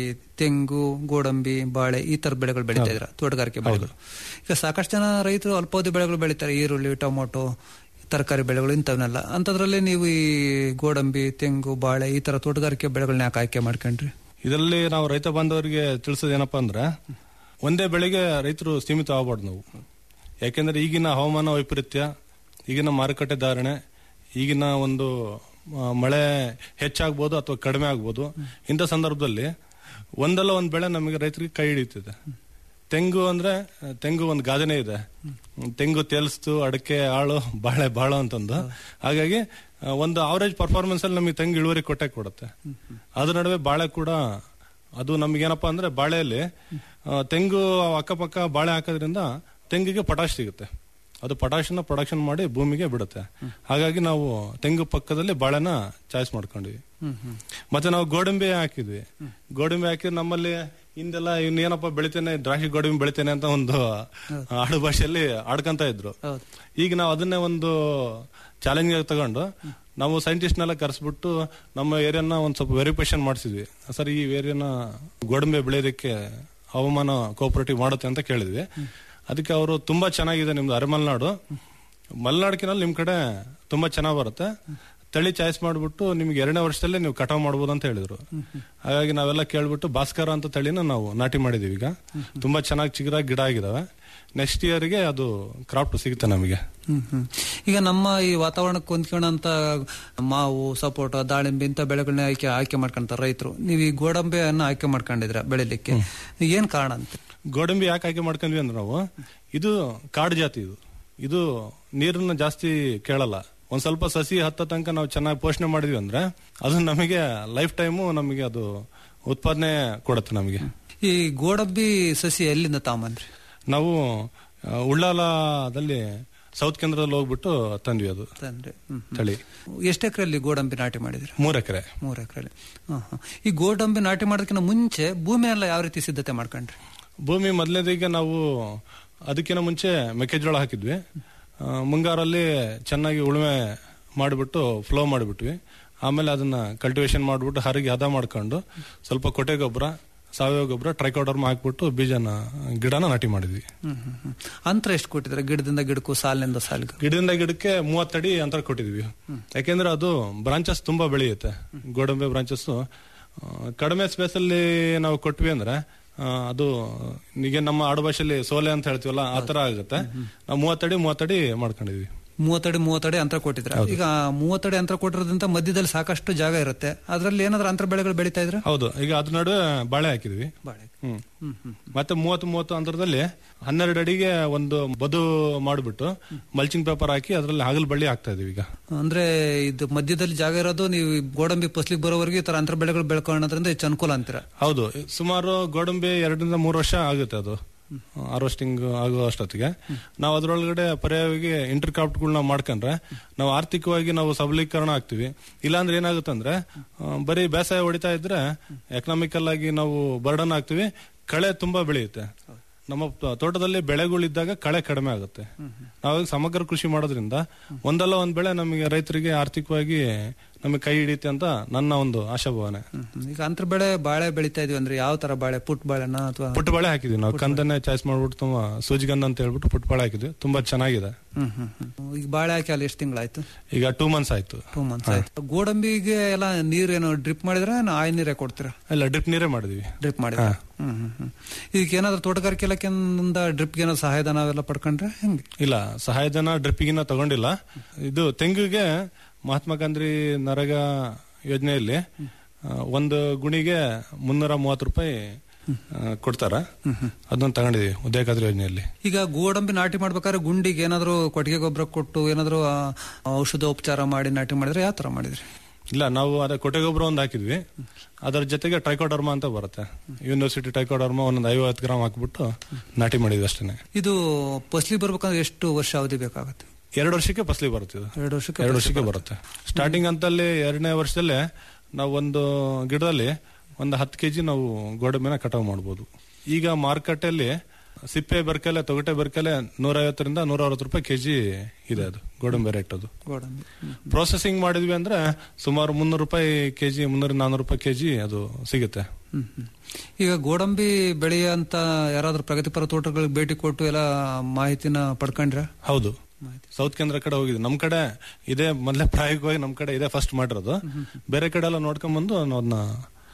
ತೆಂಗು ಗೋಡಂಬಿ ಬಾಳೆ ಈ ತರ ಬೆಳೆಗಳು ಬೆಳೀತಾ ಇದ್ರ ತೋಟಗಾರಿಕೆ ಬೆಳೆಗಳು ಈಗ ಸಾಕಷ್ಟು ಜನ ರೈತರು ಅಲ್ಪಾವಧಿ ಬೆಳೆಗಳು ಬೆಳೀತಾರೆ ಈರುಳ್ಳಿ ಟೊಮೊಟೊ ತರಕಾರಿ ಬೆಳೆಗಳು ಇಂಥವನ್ನೆಲ್ಲ ಅಂತದ್ರಲ್ಲಿ ನೀವು ಈ ಗೋಡಂಬಿ ತೆಂಗು ಬಾಳೆ ಈ ತರ ತೋಟಗಾರಿಕೆ ಬೆಳೆಗಳನ್ನ ಯಾಕೆ ಆಯ್ಕೆ ಮಾಡ್ಕೊಂಡ್ರಿ ಇದರಲ್ಲಿ ನಾವು ರೈತ ಬಾಂಧವರಿಗೆ ತಿಳಿಸೋದು ಏನಪ್ಪಾ ಅಂದ್ರೆ ಒಂದೇ ಬೆಳೆಗೆ ರೈತರು ಸೀಮಿತ ಆಗಬಾರ್ದು ನಾವು ಯಾಕೆಂದ್ರೆ ಈಗಿನ ಹವಾಮಾನ ವೈಪರೀತ್ಯ ಈಗಿನ ಮಾರುಕಟ್ಟೆ ಧಾರಣೆ ಈಗಿನ ಒಂದು ಆ, ಮಳೆ ಹೆಚ್ಚಾಗ್ಬೋದು ಅಥವಾ ಕಡಿಮೆ ಆಗ್ಬೋದು ಇಂಥ ಸಂದರ್ಭದಲ್ಲಿ ಒಂದಲ್ಲ ಒಂದು ಬೆಳೆ ನಮಗೆ ರೈತರಿಗೆ ಕೈ ಹಿಡಿಯುತ್ತಿದೆ ತೆಂಗು ಅಂದ್ರೆ ಆ, ತೆಂಗು ಒಂದು ಗಾದೆನೇ ಇದೆ ತೆಂಗು ತೇಲ್ಸ್ತು ಅಡಕೆ ಆಳು ಬಾಳೆ ಬಾಳು ಅಂತಂದು ಹಾಗಾಗಿ ಆ, ಒಂದು ಅವರೇಜ್ ಪರ್ಫಾರ್ಮೆನ್ಸ್ ಅಲ್ಲಿ ನಮಗೆ ತೆಂಗು ಇಳುವರಿ ಕೊಟ್ಟೆ ಕೊಡುತ್ತೆ ಅದ್ರ ನಡುವೆ ಬಾಳೆ ಕೂಡ ಅದು ನಮ್ಗೇನಪ್ಪಾ ಅಂದ್ರೆ ಬಾಳೆಯಲ್ಲಿ ಆ, ತೆಂಗು ಅಕ್ಕಪಕ್ಕ ಬಾಳೆ ಹಾಕೋದ್ರಿಂದ ತೆಂಗಿಗೆ ಪಟಾಶ್ ಸಿಗುತ್ತೆ ಅದು ಪಟಾಶನ ಪ್ರೊಡಕ್ಷನ್ ಮಾಡಿ ಭೂಮಿಗೆ ಬಿಡುತ್ತೆ ಹಾಗಾಗಿ ನಾವು ತೆಂಗು ಪಕ್ಕದಲ್ಲಿ ಬಾಳೆನ ಚಾಯ್ಸ್ ಮಾಡ್ಕೊಂಡ್ವಿ ಮತ್ತೆ ನಾವು ಗೋಡಂಬಿ ಹಾಕಿದ್ವಿ ಗೋಡಂಬಿ ಹಾಕಿದ್ರೆ ನಮ್ಮಲ್ಲಿ ಹಿಂದೆಲ್ಲ ಇನ್ನೇನಪ್ಪ ಬೆಳಿತೇನೆ ದ್ರಾಕ್ಷಿ ಗೋಡಂಬಿ ಬೆಳಿತೇನೆ ಅಂತ ಒಂದು ಆಡು ಭಾಷೆಯಲ್ಲಿ ಆಡ್ಕೊಂತ ಇದ್ರು ಈಗ ನಾವು ಅದನ್ನೇ ಒಂದು ಚಾಲೆಂಜ್ ಆಗಿ ತಗೊಂಡು ನಾವು ಸೈಂಟಿಸ್ಟ್ನೆಲ್ಲ ಕರೆಸ್ಬಿಟ್ಟು ನಮ್ಮ ಏರಿಯಾನ ಒಂದು ಸ್ವಲ್ಪ ವೆರಿಫಿಕೇಶನ್ ಮಾಡಿಸಿದ್ವಿ ಸರ್ ಈ ಏರಿಯಾನ ಗೋಡಂಬಿ ಬೆಳೆಯೋದಕ್ಕೆ ಹವಾಮಾನ ಕೋಆಪರೇಟಿವ್ ಮಾಡುತ್ತೆ ಅಂತ ಕೇಳಿದ್ವಿ ಅದಕ್ಕೆ ಅವರು ತುಂಬಾ ಚೆನ್ನಾಗಿದೆ ನಿಮ್ದು ಅರೆಮಲ್ನಾಡು ಮಲೆನಾಡಿನಲ್ಲಿ ನಿಮ್ ಕಡೆ ತುಂಬಾ ಚೆನ್ನಾಗಿ ಬರುತ್ತೆ ತಳಿ ಚಾಯ್ಸ್ ಮಾಡ್ಬಿಟ್ಟು ನಿಮ್ಗೆ ಎರಡನೇ ವರ್ಷದಲ್ಲೇ ನೀವು ಕಟಾವ್ ಮಾಡ್ಬೋದು ಅಂತ ಹೇಳಿದ್ರು ಹಾಗಾಗಿ ನಾವೆಲ್ಲ ಕೇಳ್ಬಿಟ್ಟು ಭಾಸ್ಕರ ಅಂತ ತಳಿನ ನಾವು ನಾಟಿ ಮಾಡಿದೀವಿ ಈಗ ತುಂಬಾ ಚೆನ್ನಾಗಿ ಚಿಗುರಾಗಿ ಗಿಡ ಆಗಿದಾವೆ ನೆಕ್ಸ್ಟ್ ಇಯರ್ಗೆ ಅದು ಕ್ರಾಫ್ಟ್ ಸಿಗುತ್ತೆ ನಮಗೆ ಹ್ಮ್ ಹ್ಮ್. ಈಗ ನಮ್ಮ ಈ ವಾತಾವರಣಕ್ಕೆ ಹೊಂದ್ಕೊಳ್ಳೋಂತ ಮಾವು ಸಪೋಟ ದಾಳಿಂಬೆ ಇಂಥ ಬೆಳೆಗಳನ್ನ ಆಯ್ಕೆ ಆಯ್ಕೆ ಮಾಡ್ಕೊಂತಾರೆ ರೈತರು ನೀವು ಈ ಗೋಡಂಬಿಯನ್ನ ಆಯ್ಕೆ ಮಾಡ್ಕೊಂಡಿದ್ರ ಬೆಳಿಲಿಕ್ಕೆ ಏನ್ ಕಾರಣ ಅಂತ ಗೋಡಂಬಿ ಯಾಕೆ ಆಯ್ಕೆ ಮಾಡ್ಕೊಂಡ್ವಿ ಅಂದ್ರೆ ನಾವು ಇದು ಕಾಡು ಜಾತಿ ಇದು ಇದು ನೀರನ್ನ ಜಾಸ್ತಿ ಕೇಳಲ್ಲ ಒಂದ್ ಸ್ವಲ್ಪ ಸಸಿ ಹತ್ತ ತನಕ ನಾವು ಚೆನ್ನಾಗಿ ಪೋಷಣೆ ಮಾಡಿದ್ವಿ ಅಂದ್ರೆ ಅದು ನಮಗೆ ಲೈಫ್ ಟೈಮು ನಮಗೆ ಅದು ಉತ್ಪಾದನೆ ಕೊಡುತ್ತೆ ನಮಗೆ ಈ ಗೋಡಂಬಿ ಸಸಿ ಎಲ್ಲಿಂದ ತಾಂಬಂದ್ರಿ ನಾವು ಆ, ಉಳ್ಳಾಲದಲ್ಲಿ ಸೌತ್ ಕೇಂದ್ರದಲ್ಲಿ ಹೋಗ್ಬಿಟ್ಟು ತಂದ್ವಿ ಅದು ತಂದ್ರೆ ಹ್ಮ್ ಹ್ಮ್. ತಳಿ ಎಷ್ಟು ಎಕರೆಯಲ್ಲಿ ಗೋಡಂಬಿ ನಾಟಿ ಮಾಡಿದ್ರಿ ಮೂರ್ ಎಕರೆ ಮೂರು ಎಕರೆಯಲ್ಲಿ ಈ ಗೋಡಂಬಿ ನಾಟಿ ಮಾಡೋದಕ್ಕಿಂತ ಮುಂಚೆ ಭೂಮಿಯೆಲ್ಲ ಯಾವ ರೀತಿ ಸಿದ್ಧತೆ ಮಾಡ್ಕೊಂಡ್ರಿ ಭೂಮಿ ಮೊದಲನೇದಿಗೆ ನಾವು ಅದಕ್ಕಿಂತ ಮುಂಚೆ ಮೆಕ್ಕೆಜೋಳ ಹಾಕಿದ್ವಿ ಆ, ಮುಂಗಾರಲ್ಲಿ ಚೆನ್ನಾಗಿ ಉಳುಮೆ ಮಾಡಿಬಿಟ್ಟು ಫ್ಲೋ ಮಾಡಿಬಿಟ್ವಿ ಆಮೇಲೆ ಅದನ್ನ ಕಲ್ಟಿವೇಶನ್ ಮಾಡಿಬಿಟ್ಟು ಹರಿಗೆ ಹದ ಮಾಡ್ಕೊಂಡು ಸ್ವಲ್ಪ ಕೊಟ್ಟೆ ಗೊಬ್ಬರ ಸಾವಯವ ಗೊಬ್ಬರ ಟ್ರೈಕೋಡರ್ಮ ಹಾಕ್ಬಿಟ್ಟು ಬೀಜನ ಗಿಡನ ನಾಟಿ ಮಾಡಿದ್ವಿ ಹ್ಮ್ ಹ್ಮ್ ಹ್ಮ್. ಅಂತರ ಎಷ್ಟು ಕೊಟ್ಟಿದ್ರೆ ಗಿಡದಿಂದ ಗಿಡಕ್ಕೂ ಸಾಲಿನಿಂದ ಸಾಲಿಗೆ ಗಿಡದಿಂದ ಗಿಡಕ್ಕೆ ಮೂವತ್ತಡಿ ಅಂತರ ಕೊಟ್ಟಿದ್ವಿ ಯಾಕೆಂದ್ರೆ ಅದು ಬ್ರಾಂಚಸ್ ತುಂಬಾ ಬೆಳೆಯುತ್ತೆ ಗೋಡಂಬಿ ಬ್ರಾಂಚಸ್ ಕಡಿಮೆ ಸ್ಪೇಸ್ ಅಲ್ಲಿ ನಾವು ಕೊಟ್ವಿ ಅಂದ್ರೆ ಆ, ಅದು ಈಗ ನಮ್ಮ ಆಡು ಭಾಷೆಯಲ್ಲಿ ಸೋಲೆ ಅಂತ ಹೇಳ್ತೀವಲ್ಲ ಆ ತರ ಆಗುತ್ತೆ ನಾವು ಮೂವತ್ತಡಿ ಮೂವತ್ತಡಿ ಮಾಡ್ಕೊಂಡಿದ್ವಿ ಮೂವತ್ತಡಿ ಮೂವತ್ತಡಿ ಅಂತರ ಕೊಟ್ಟಿದ್ರೆ ಈಗ ಮೂವತ್ತಡಿ ಅಂತರ ಕೊಟ್ಟಿರೋದ್ರಿಂದ ಮಧ್ಯದಲ್ಲಿ ಸಾಕಷ್ಟು ಜಾಗ ಇರುತ್ತೆ ಅದ್ರಲ್ಲಿ ಏನಾದ್ರು ಅಂತರ ಬೆಳೆಗಳು ಬೆಳೀತಾ ಇದ್ರೆ ಹೌದು ಈಗ ಅದ್ರ ನಡುವೆ ಬಾಳೆ ಹಾಕಿದ್ವಿ ಬಾಳೆ ಹ್ಮ್ ಹ್ಮ್ ಹ್ಮ್ ಮತ್ತೆ ಮೂವತ್ತು ಮೂವತ್ತು ಅಂತರದಲ್ಲಿ ಹನ್ನೆರಡು ಅಡಿಗೆ ಒಂದು ಬದು ಮಾಡಿಬಿಟ್ಟು ಮಲ್ಚಿಂಗ್ ಪೇಪರ್ ಹಾಕಿ ಅದರಲ್ಲಿ ಹಾಗಲ್ ಬಳ್ಳಿ ಹಾಕ್ತಾ ಇದೀವಿ ಈಗ ಅಂದ್ರೆ ಇದು ಮಧ್ಯದಲ್ಲಿ ಜಾಗ ಇರೋದು ನೀವು ಈ ಗೋಡಂಬಿ ಫಸ್ಲಿಗೆ ಬರೋವರೆಗೆ ಈ ತರ ಅಂತರ ಬೆಳೆಗಳು ಬೆಳ್ಕೊಳ್ಳೋದ್ರಿಂದ ಹೆಚ್ಚು ಅನುಕೂಲ ಅಂತೀರ ಹೌದು ಸುಮಾರು ಗೋಡಂಬಿ ಎರಡರಿಂದ ಮೂರು ವರ್ಷ ಆಗುತ್ತೆ ಅದು ಹಾರ್ವೆಸ್ಟಿಂಗ್ ಆಗೋ ಅಷ್ಟೊತ್ತಿಗೆ ನಾವು ಅದರೊಳಗಡೆ ಪರ್ಯಾಯವಾಗಿ ಇಂಟರ್ ಕ್ರಾಫ್ಟ್ಗಳನ್ನ ಮಾಡ್ಕೊಂಡ್ರೆ ನಾವು ಆರ್ಥಿಕವಾಗಿ ನಾವು ಸಬಲೀಕರಣ ಆಗ್ತೀವಿ ಇಲ್ಲಾಂದ್ರೆ ಏನಾಗುತ್ತೆ ಅಂದ್ರೆ ಆ, ಬರೀ ಬೇಸಾಯ ಹೊಡಿತಾ ಇದ್ರೆ ಎಕನಾಮಿಕಲ್ ಆಗಿ ನಾವು ಬರ್ಡನ್ ಆಗ್ತೀವಿ ಕಳೆ ತುಂಬಾ ಬೆಳೆಯುತ್ತೆ ನಮ್ಮ ತ- ತೋಟದಲ್ಲಿ ಬೆಳೆಗಳಿದ್ದಾಗ ಕಳೆ ಕಡಿಮೆ ಆಗುತ್ತೆ ನಾವು ಸಮಗ್ರ ಕೃಷಿ ಮಾಡೋದ್ರಿಂದ ಒಂದಲ್ಲ ಒಂದ್ ಬೆಳೆ ನಮಗೆ ರೈತರಿಗೆ ಆರ್ಥಿಕವಾಗಿ ನಮಗೆ ಕೈ ಹಿಡಿಯುತ್ತೆ ಅಂತ ನನ್ನ ಒಂದು ಆಶಾಭಾವನೆ ಹ್ಮ್. ಈಗ ಅಂತರ ಬೆಳೆ ಬಾಳೆ ಬೆಳಿತಾ ಇದೀವಿ ಅಂದ್ರೆ ಯಾವ ತರ ಬಾಳೆ ಪುಟ್ ಬಾಳೆನ ಅಥವಾ ಪುಟ್ಟ ಬಾಳೆ ಹಾಕಿದ್ವಿ ನಾವು ಕಂದನ್ನೇ ಚಾಯ್ಸ್ ಮಾಡ್ಬಿಟ್ಟು ತುಂಬಾ ಸೂಜಿಗಂಧ ಅಂತ ಹೇಳ್ಬಿಟ್ಟು ಪುಟ್ಟ ಬಾಳೆ ಹಾಕಿದ್ವಿ ತುಂಬಾ ಚೆನ್ನಾಗಿದೆ ಹ್ಮ್ ಹ್ಮ್ ಹ್ಮ್. ಈಗ ಬಾಳೆ ಹಾಕಿ ಅಲ್ಲಿ ಎಷ್ಟು ತಿಂಗಳಾಯ್ತು ಈಗ ಟೂ ಮಂತ್ಸ್ ಆಯ್ತು ಟೂ ಮಂತ್ಸ್ ಆಯ್ತು ಗೋಡಂಬಿಗೆ ಎಲ್ಲ ನೀರೇನು ಡ್ರಿಪ್ ಮಾಡಿದ್ರೆ ಆಯ್ ನೀರೇ ಕೊಡ್ತೀರಾ ಇಲ್ಲ ಡ್ರಿಪ್ ನೀರೇ ಮಾಡಿದ್ವಿ ಡ್ರಿಪ್ ಮಾಡಿದ್ರೆ ಹ್ಮ್ ಹ್ಮ್ ಹ್ಮ್ ಇದಕ್ಕೆ ಏನಾದ್ರು ತೋಟಗಾರಿಕೆ ಇಲಾಖೆಯಿಂದ ಡ್ರಿಪ್ಗೆ ಏನಾದ್ರು ಸಹಾಯಧನ ಅವೆಲ್ಲ ಪಡ್ಕೊಂಡ್ರೆ ಹೆಂಗೆ ಇಲ್ಲ ಸಹಾಯಧನ ಡ್ರಿಪ್ಪಿಗಿನ್ನ ತಗೊಂಡಿಲ್ಲ ಇದು ತೆಂಗಿಗೆ ಮಹಾತ್ಮ ಗಾಂಧಿ ನರೇಗಾ ಯೋಜನೆಯಲ್ಲಿ ಆ, ಒಂದು ಗುಣಿಗೆ ಮುನ್ನೂರ ಮೂವತ್ತು ರೂಪಾಯಿ ಆ, ಕೊಡ್ತಾರ ಅದನ್ನ ತಗೊಂಡಿದೀವಿ ಉದಯ ಖಾತ್ರಿ ಯೋಜನೆಯಲ್ಲಿ ಈಗ ಗೋಡಂಬಿ ನಾಟಿ ಮಾಡ್ಬೇಕಾದ್ರೆ ಗುಂಡಿಗೆ ಏನಾದ್ರು ಕೊಟ್ಟಿಗೆ ಗೊಬ್ಬರ ಕೊಟ್ಟು ಏನಾದ್ರು ಆ, ಔಷಧ ಉಪಚಾರ ಮಾಡಿ ನಾಟಿ ಮಾಡಿದ್ರೆ ಯಾವ ತರ ಮಾಡಿದ್ರಿ ಇಲ್ಲ ನಾವು ಅದೇ ಕೊಟ್ಟೆ ಗೊಬ್ಬರ ಒಂದು ಹಾಕಿದ್ವಿ ಅದರ ಜೊತೆಗೆ ಟ್ರೈಕೋಡರ್ಮ ಅಂತ ಬರುತ್ತೆ ಯೂನಿವರ್ಸಿಟಿ ಟ್ರೈಕೋಡರ್ಮ ಒಂದೊಂದು ಐವತ್ತು ಗ್ರಾಮ್ ಹಾಕ್ಬಿಟ್ಟು ನಾಟಿ ಮಾಡಿದ್ವಿ ಅಷ್ಟೇ ಇದು ಫಸಲಿ ಬರ್ಬೇಕಂದ್ರೆ ಎಷ್ಟು ವರ್ಷ ಅವಧಿ ಬೇಕಾಗುತ್ತೆ ಎರಡು ವರ್ಷಕ್ಕೆ ಫಸಲಿ ಬರುತ್ತೆ ಇದು ಎರಡು ವರ್ಷಕ್ಕೆ ಎರಡು ಫಸಲಿ ವರ್ಷಕ್ಕೆ ಬರುತ್ತೆ ಸ್ಟಾರ್ಟಿಂಗ್ ಅಂತಲ್ಲಿ ಎರಡನೇ ವರ್ಷದಲ್ಲೇ ನಾವು ಒಂದು ಗಿಡದಲ್ಲಿ ಒಂದು ಹತ್ತು ಕೆಜಿ ನಾವು ಗೋಡಂಬಿನ ಕಟಾವು ಮಾಡ್ಬೋದು ಈಗ ಮಾರುಕಟ್ಟೆಯಲ್ಲಿ ಸಿಪ್ಪೆ ಬೆರ್ಕೆಲೆ ತೊಗಟೆ ಬೆರ್ಕೆಲೆ ನೂರ ಐವತ್ತರಿಂದ ನೂರ ಅರವತ್ತು ರೂಪಾಯಿ ಕೆಜಿ ಇದೆ ಅದು ಗೋಡಂಬಿ ರೇಟ್ ಅದು ಗೋಡಂಬಿ ಪ್ರೊಸೆಸಿಂಗ್ ಮಾಡಿದ್ವಿ ಅಂದ್ರೆ ಸುಮಾರು ಮುನ್ನೂರು ರೂಪಾಯಿ ಕೆಜಿ ಮುನ್ನೂರ ನಾನೂರು ರೂಪಾಯಿ ಕೆಜಿ ಅದು ಸಿಗುತ್ತೆ ಹ್ಮ್ ಹ್ಮ್. ಈಗ ಗೋಡಂಬಿ ಬೆಳೆಯಂತ ಯಾರಾದ್ರೂ ಪ್ರಗತಿಪರ ತೋಟಗಳಿಗೆ ಭೇಟಿ ಕೊಟ್ಟು ಎಲ್ಲ ಮಾಹಿತಿನ ಪಡ್ಕೊಂಡ್ರ ಹೌದು ಸೌತ್ ಕೇಂದ್ರ ಕಡೆ ಹೋಗಿದ್ವಿ ನಮ್ ಕಡೆ ಇದೇ ಮೊದಲೇ ಪ್ರಾಯೋಗಿಕವಾಗಿ ನಮ್ ಕಡೆ ಇದೇ ಫಸ್ಟ್ ಮಾಡಿರೋದು ಬೇರೆ ಕಡೆ ಎಲ್ಲ ನೋಡ್ಕೊಂಡ್ ಬಂದು ನಾವು ಅದನ್ನ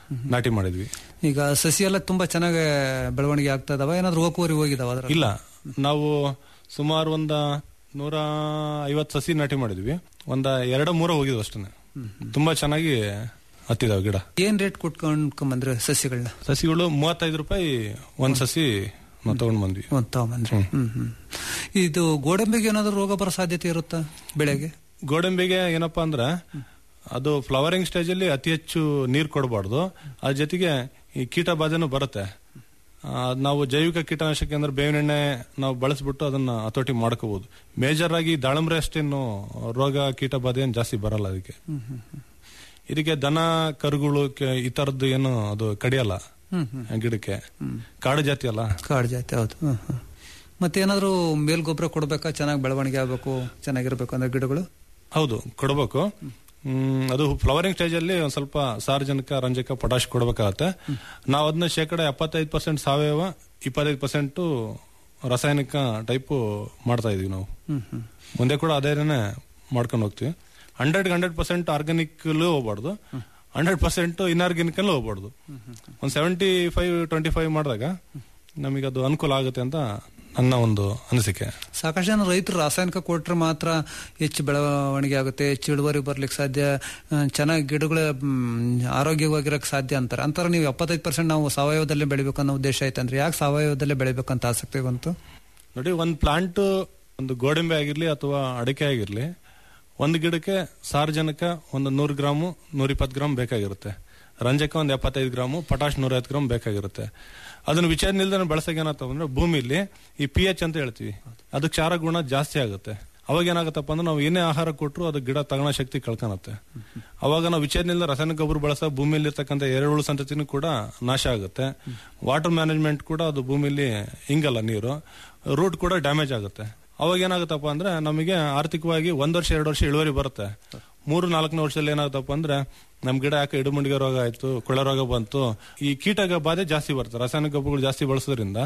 ನಾಟಿ ಮಾಡಿದ್ವಿ ಈಗ ಸಸಿ ಎಲ್ಲ ತುಂಬಾ ಚೆನ್ನಾಗಿ ಬೆಳವಣಿಗೆ ಆಗ್ತಾ ಇದಾವ ಏನಾದ್ರು ಹೋಗುವರಿ ಹೋಗಿದಾವ ಅದ್ರ ಇಲ್ಲ ನಾವು ಸುಮಾರು ಒಂದ ನೂರ ಐವತ್ತು ಸಸಿ ನಾಟಿ ಮಾಡಿದ್ವಿ ಒಂದ ಎರಡ ಮೂರ ಹೋಗಿದ್ವು ಅಷ್ಟೇ ತುಂಬಾ ಚೆನ್ನಾಗಿ ಹತ್ತಿದಾವ ಗಿಡ ಏನ್ ರೇಟ್ ಕೊಟ್ಕೊಂಡ್ ಬಂದ್ರೆ ಸಸಿಗಳನ್ನ ಸಸಿಗಳು ಮೂವತ್ತೈದು ರೂಪಾಯಿ ಒಂದ್ ಸಸಿ ನಾವು ತಗೊಂಡ್ ಬಂದ್ವಿ ಒಂದ್ ತಗೊಂಬಂದ್ರಿ ಹ್ಮ್ ಹ್ಮ್ ಇದು ಗೋಡಂಬಿಗೆ ಏನಾದ್ರು ರೋಗ ಬರೋ ಸಾಧ್ಯತೆ ಇರುತ್ತಾ ಬೆಳೆಗೆ ಗೋಡಂಬಿಗೆ ಏನಪ್ಪಾ ಅಂದ್ರೆ ಅದು ಫ್ಲವರಿಂಗ್ ಸ್ಟೇಜ್ ಅಲ್ಲಿ ಅತಿ ಹೆಚ್ಚು ನೀರು ಕೊಡಬಾರ್ದು ಅದ್ರ ಜೊತೆಗೆ ಈ ಕೀಟ ಬಾಧೆನೂ ಬರುತ್ತೆ ಆ, ಅದ್ ನಾವು ಜೈವಿಕ ಕೀಟನಾಶಕ ಅಂದ್ರೆ ಬೇವಿನ ಎಣ್ಣೆ ನಾವು ಬಳಸ್ಬಿಟ್ಟು ಅದನ್ನ ಹತೋಟಿ ಮಾಡ್ಕೋಬಹುದು ಮೇಜರ್ ಆಗಿ ದಾಳಂಬ್ರೆ ಅಷ್ಟೇನು ರೋಗ ಕೀಟ ಬಾಧೆ ಏನ್ ಜಾಸ್ತಿ ಬರಲ್ಲ ಅದಕ್ಕೆ ಹ್ಮ್ ಹ್ಮ್ ಹ್ಮ್. ಇದಕ್ಕೆ ದನ ಕರುಗಳು ಕೆ- ಈ ತರದ್ದು ಏನು ಅದು ಕಡಿಯಲ್ಲ ಹ್ಮ್ ಹ್ಮ್. ಗಿಡಕ್ಕೆ ಕಾಡು ಜಾತಿ ಅಲ್ಲ ಕಾಡು ಜಾತಿ ಹೌದು ಹ್ಮ್ ಹ್ಮ್. ಮತ್ತೇನಾದ್ರು ಮೇಲ್ ಗೊಬ್ಬರ ಕೊಡ್ಬೇಕಾ ಚೆನ್ನಾಗಿ ಬೆಳವಣಿಗೆ ಆಗ್ಬೇಕು ಚೆನ್ನಾಗಿರ್ಬೇಕು ಅಂದ್ರೆ ಗಿಡಗಳು ಹೌದು ಕೊಡಬೇಕು ಹ್ಮ್, ಅದು ಫ್ಲವರಿಂಗ್ ಸ್ಟೇಜ್ ಅಲ್ಲಿ ಒಂದ್ ಸ್ವಲ್ಪ ಸಾರ್ವಜನಿಕ ರಂಜಕ ಪೊಟಾಶ್ ಕೊಡಬೇಕಾಗತ್ತೆ ನಾವು ಅದನ್ನ ಶೇಕಡ ಎಪ್ಪತ್ತೈದು ಪರ್ಸೆಂಟ್ ಸಾವಯವ ಇಪ್ಪತ್ತೈದು ಪರ್ಸೆಂಟ್ ರಾಸಾಯನಿಕ ಟೈಪ್ ಮಾಡ್ತಾ ಇದೀವಿ ನಾವು ಹ್ಮ್ ಹ್ಮ್ ಮುಂದೆ ಕೂಡ ಅದೇನೇ ಮಾಡ್ಕೊಂಡು ಹೋಗ್ತೀವಿ ಹಂಡ್ರೆಡ್ ಹಂಡ್ರೆಡ್ ಪರ್ಸೆಂಟ್ ಆರ್ಗಾನಿಕ್ ಹೋಗ್ಬಾರ್ದು ಹಂಡ್ರೆಡ್ ಪರ್ಸೆಂಟ್ ಇನ್ಆರ್ಗ್ಯಾನಿಕ್ ಅಲ್ಲೂ ಹೋಗ್ಬಾರ್ದು ಒಂದ್ ಸೆವೆಂಟಿ ಫೈವ್ ಟ್ವೆಂಟಿ ಫೈವ್ ಮಾಡಿದಾಗ ನಮಗೆ ಅದು ಅನುಕೂಲ ಆಗುತ್ತೆ ಅಂತ ನನ್ನ ಒಂದು ಅನಿಸಿಕೆ ಸಾಕಷ್ಟು ಜನ ರೈತರು ರಾಸಾಯನಿಕ ಕೊಟ್ರೆ ಮಾತ್ರ ಹೆಚ್ಚು ಬೆಳವಣಿಗೆ ಆಗುತ್ತೆ ಹೆಚ್ಚು ಇಳುವರಿ ಬರ್ಲಿಕ್ಕೆ ಸಾಧ್ಯ ಆ, ಚೆನ್ನಾಗಿ ಗಿಡಗಳ ಮ್, ಆರೋಗ್ಯವಾಗಿರಕ್ಕೆ ಸಾಧ್ಯ ಅಂತಾರೆ ಅಂತಾರೆ ನೀವು ಎಪ್ಪತ್ತೈದು ಪರ್ಸೆಂಟ್ ನಾವು ಸಾವಯವದಲ್ಲೇ ಬೆಳಿಬೇಕು ಅನ್ನೋ ಉದ್ದೇಶ ಐತಂದ್ರೆ ಯಾಕೆ ಸಾವಯವದಲ್ಲೇ ಬೆಳಿಬೇಕಂತ ಆಸಕ್ತಿ ಬಂತು ನೋಡಿ ಒಂದು ಪ್ಲಾಂಟ್ ಒಂದು ಗೋಡಂಬಿ ಆಗಿರ್ಲಿ ಅಥವಾ ಅಡಿಕೆ ಆಗಿರ್ಲಿ ಒಂದು ಗಿಡಕ್ಕೆ ಸಾರ್ವಜನಿಕ ಒಂದು ನೂರು ಗ್ರಾಮು ನೂರ ಇಪ್ಪತ್ತು ಗ್ರಾಮ್ ಬೇಕಾಗಿರುತ್ತೆ ರಂಜಕ ಒಂದು ಎಪ್ಪತ್ತೈದು ಗ್ರಾಮು ಪಟಾಶ್ ನೂರೈವತ್ತು ಗ್ರಾಮ್ ಬೇಕಾಗಿರುತ್ತೆ ಅದನ್ನ ವಿಚಾರಣೆ ಇಲ್ದೇ ಬಳಸಕ್ಕೆ ಏನಾಗ್ತವೆ ಅಂದ್ರೆ ಭೂಮಿಲಿ ಈ ಪಿ ಎಚ್ ಅಂತ ಹೇಳ್ತೀವಿ ಅದು ಕ್ಷಾರ ಗುಣ ಜಾಸ್ತಿ ಆಗುತ್ತೆ ಅವಾಗ ಏನಾಗುತ್ತಪ್ಪ ಅಂದ್ರೆ ನಾವು ಏನೇ ಆಹಾರ ಕೊಟ್ಟರು ಅದು ಗಿಡ ತಗೊಳ್ಳೋ ಶಕ್ತಿ ಕಳ್ಕೊಳತ್ತೆ ಅವಾಗ ನಾವು ವಿಚಾರಣೆಯಿಂದ ರಾಸಾಯನಿಕ ಗೊಬ್ಬರ ಬಳಸ ಭೂಮಿಯಲ್ಲಿ ಇರ್ತಕ್ಕಂಥ ಎರೆಹುಳು ಸಂತತಿನೂ ಕೂಡ ನಾಶ ಆಗುತ್ತೆ ವಾಟರ್ ಮ್ಯಾನೇಜ್ಮೆಂಟ್ ಕೂಡ ಅದು ಭೂಮಿಲಿ ಹಿಂಗಲ್ಲ ನೀರು ರೂಟ್ ಕೂಡ ಡ್ಯಾಮೇಜ್ ಆಗುತ್ತೆ ಅವಾಗ ಏನಾಗುತ್ತಪ್ಪ ಅಂದ್ರೆ ನಮಗೆ ಆರ್ಥಿಕವಾಗಿ ಒಂದ್ ವರ್ಷ ಎರಡು ವರ್ಷ ಇಳುವರಿ ಬರುತ್ತೆ ಮೂರು ನಾಲ್ಕನೇ ವರ್ಷದಲ್ಲಿ ಏನಾಗುತ್ತಪ್ಪ ಅಂದ್ರೆ ನಮ್ ಗಿಡ ಯಾಕೆ ಇಡುಮುಂಡಿಗೆ ರೋಗ ಆಯ್ತು ಕೊಳೆ ರೋಗ ಬಂತು ಈ ಕೀಟಗ ಬಾಧೆ ಜಾಸ್ತಿ ಬರುತ್ತೆ ರಾಸಾಯನಿಕ ಗೊಬ್ಬರಗಳು ಜಾಸ್ತಿ ಬಳಸೋದ್ರಿಂದ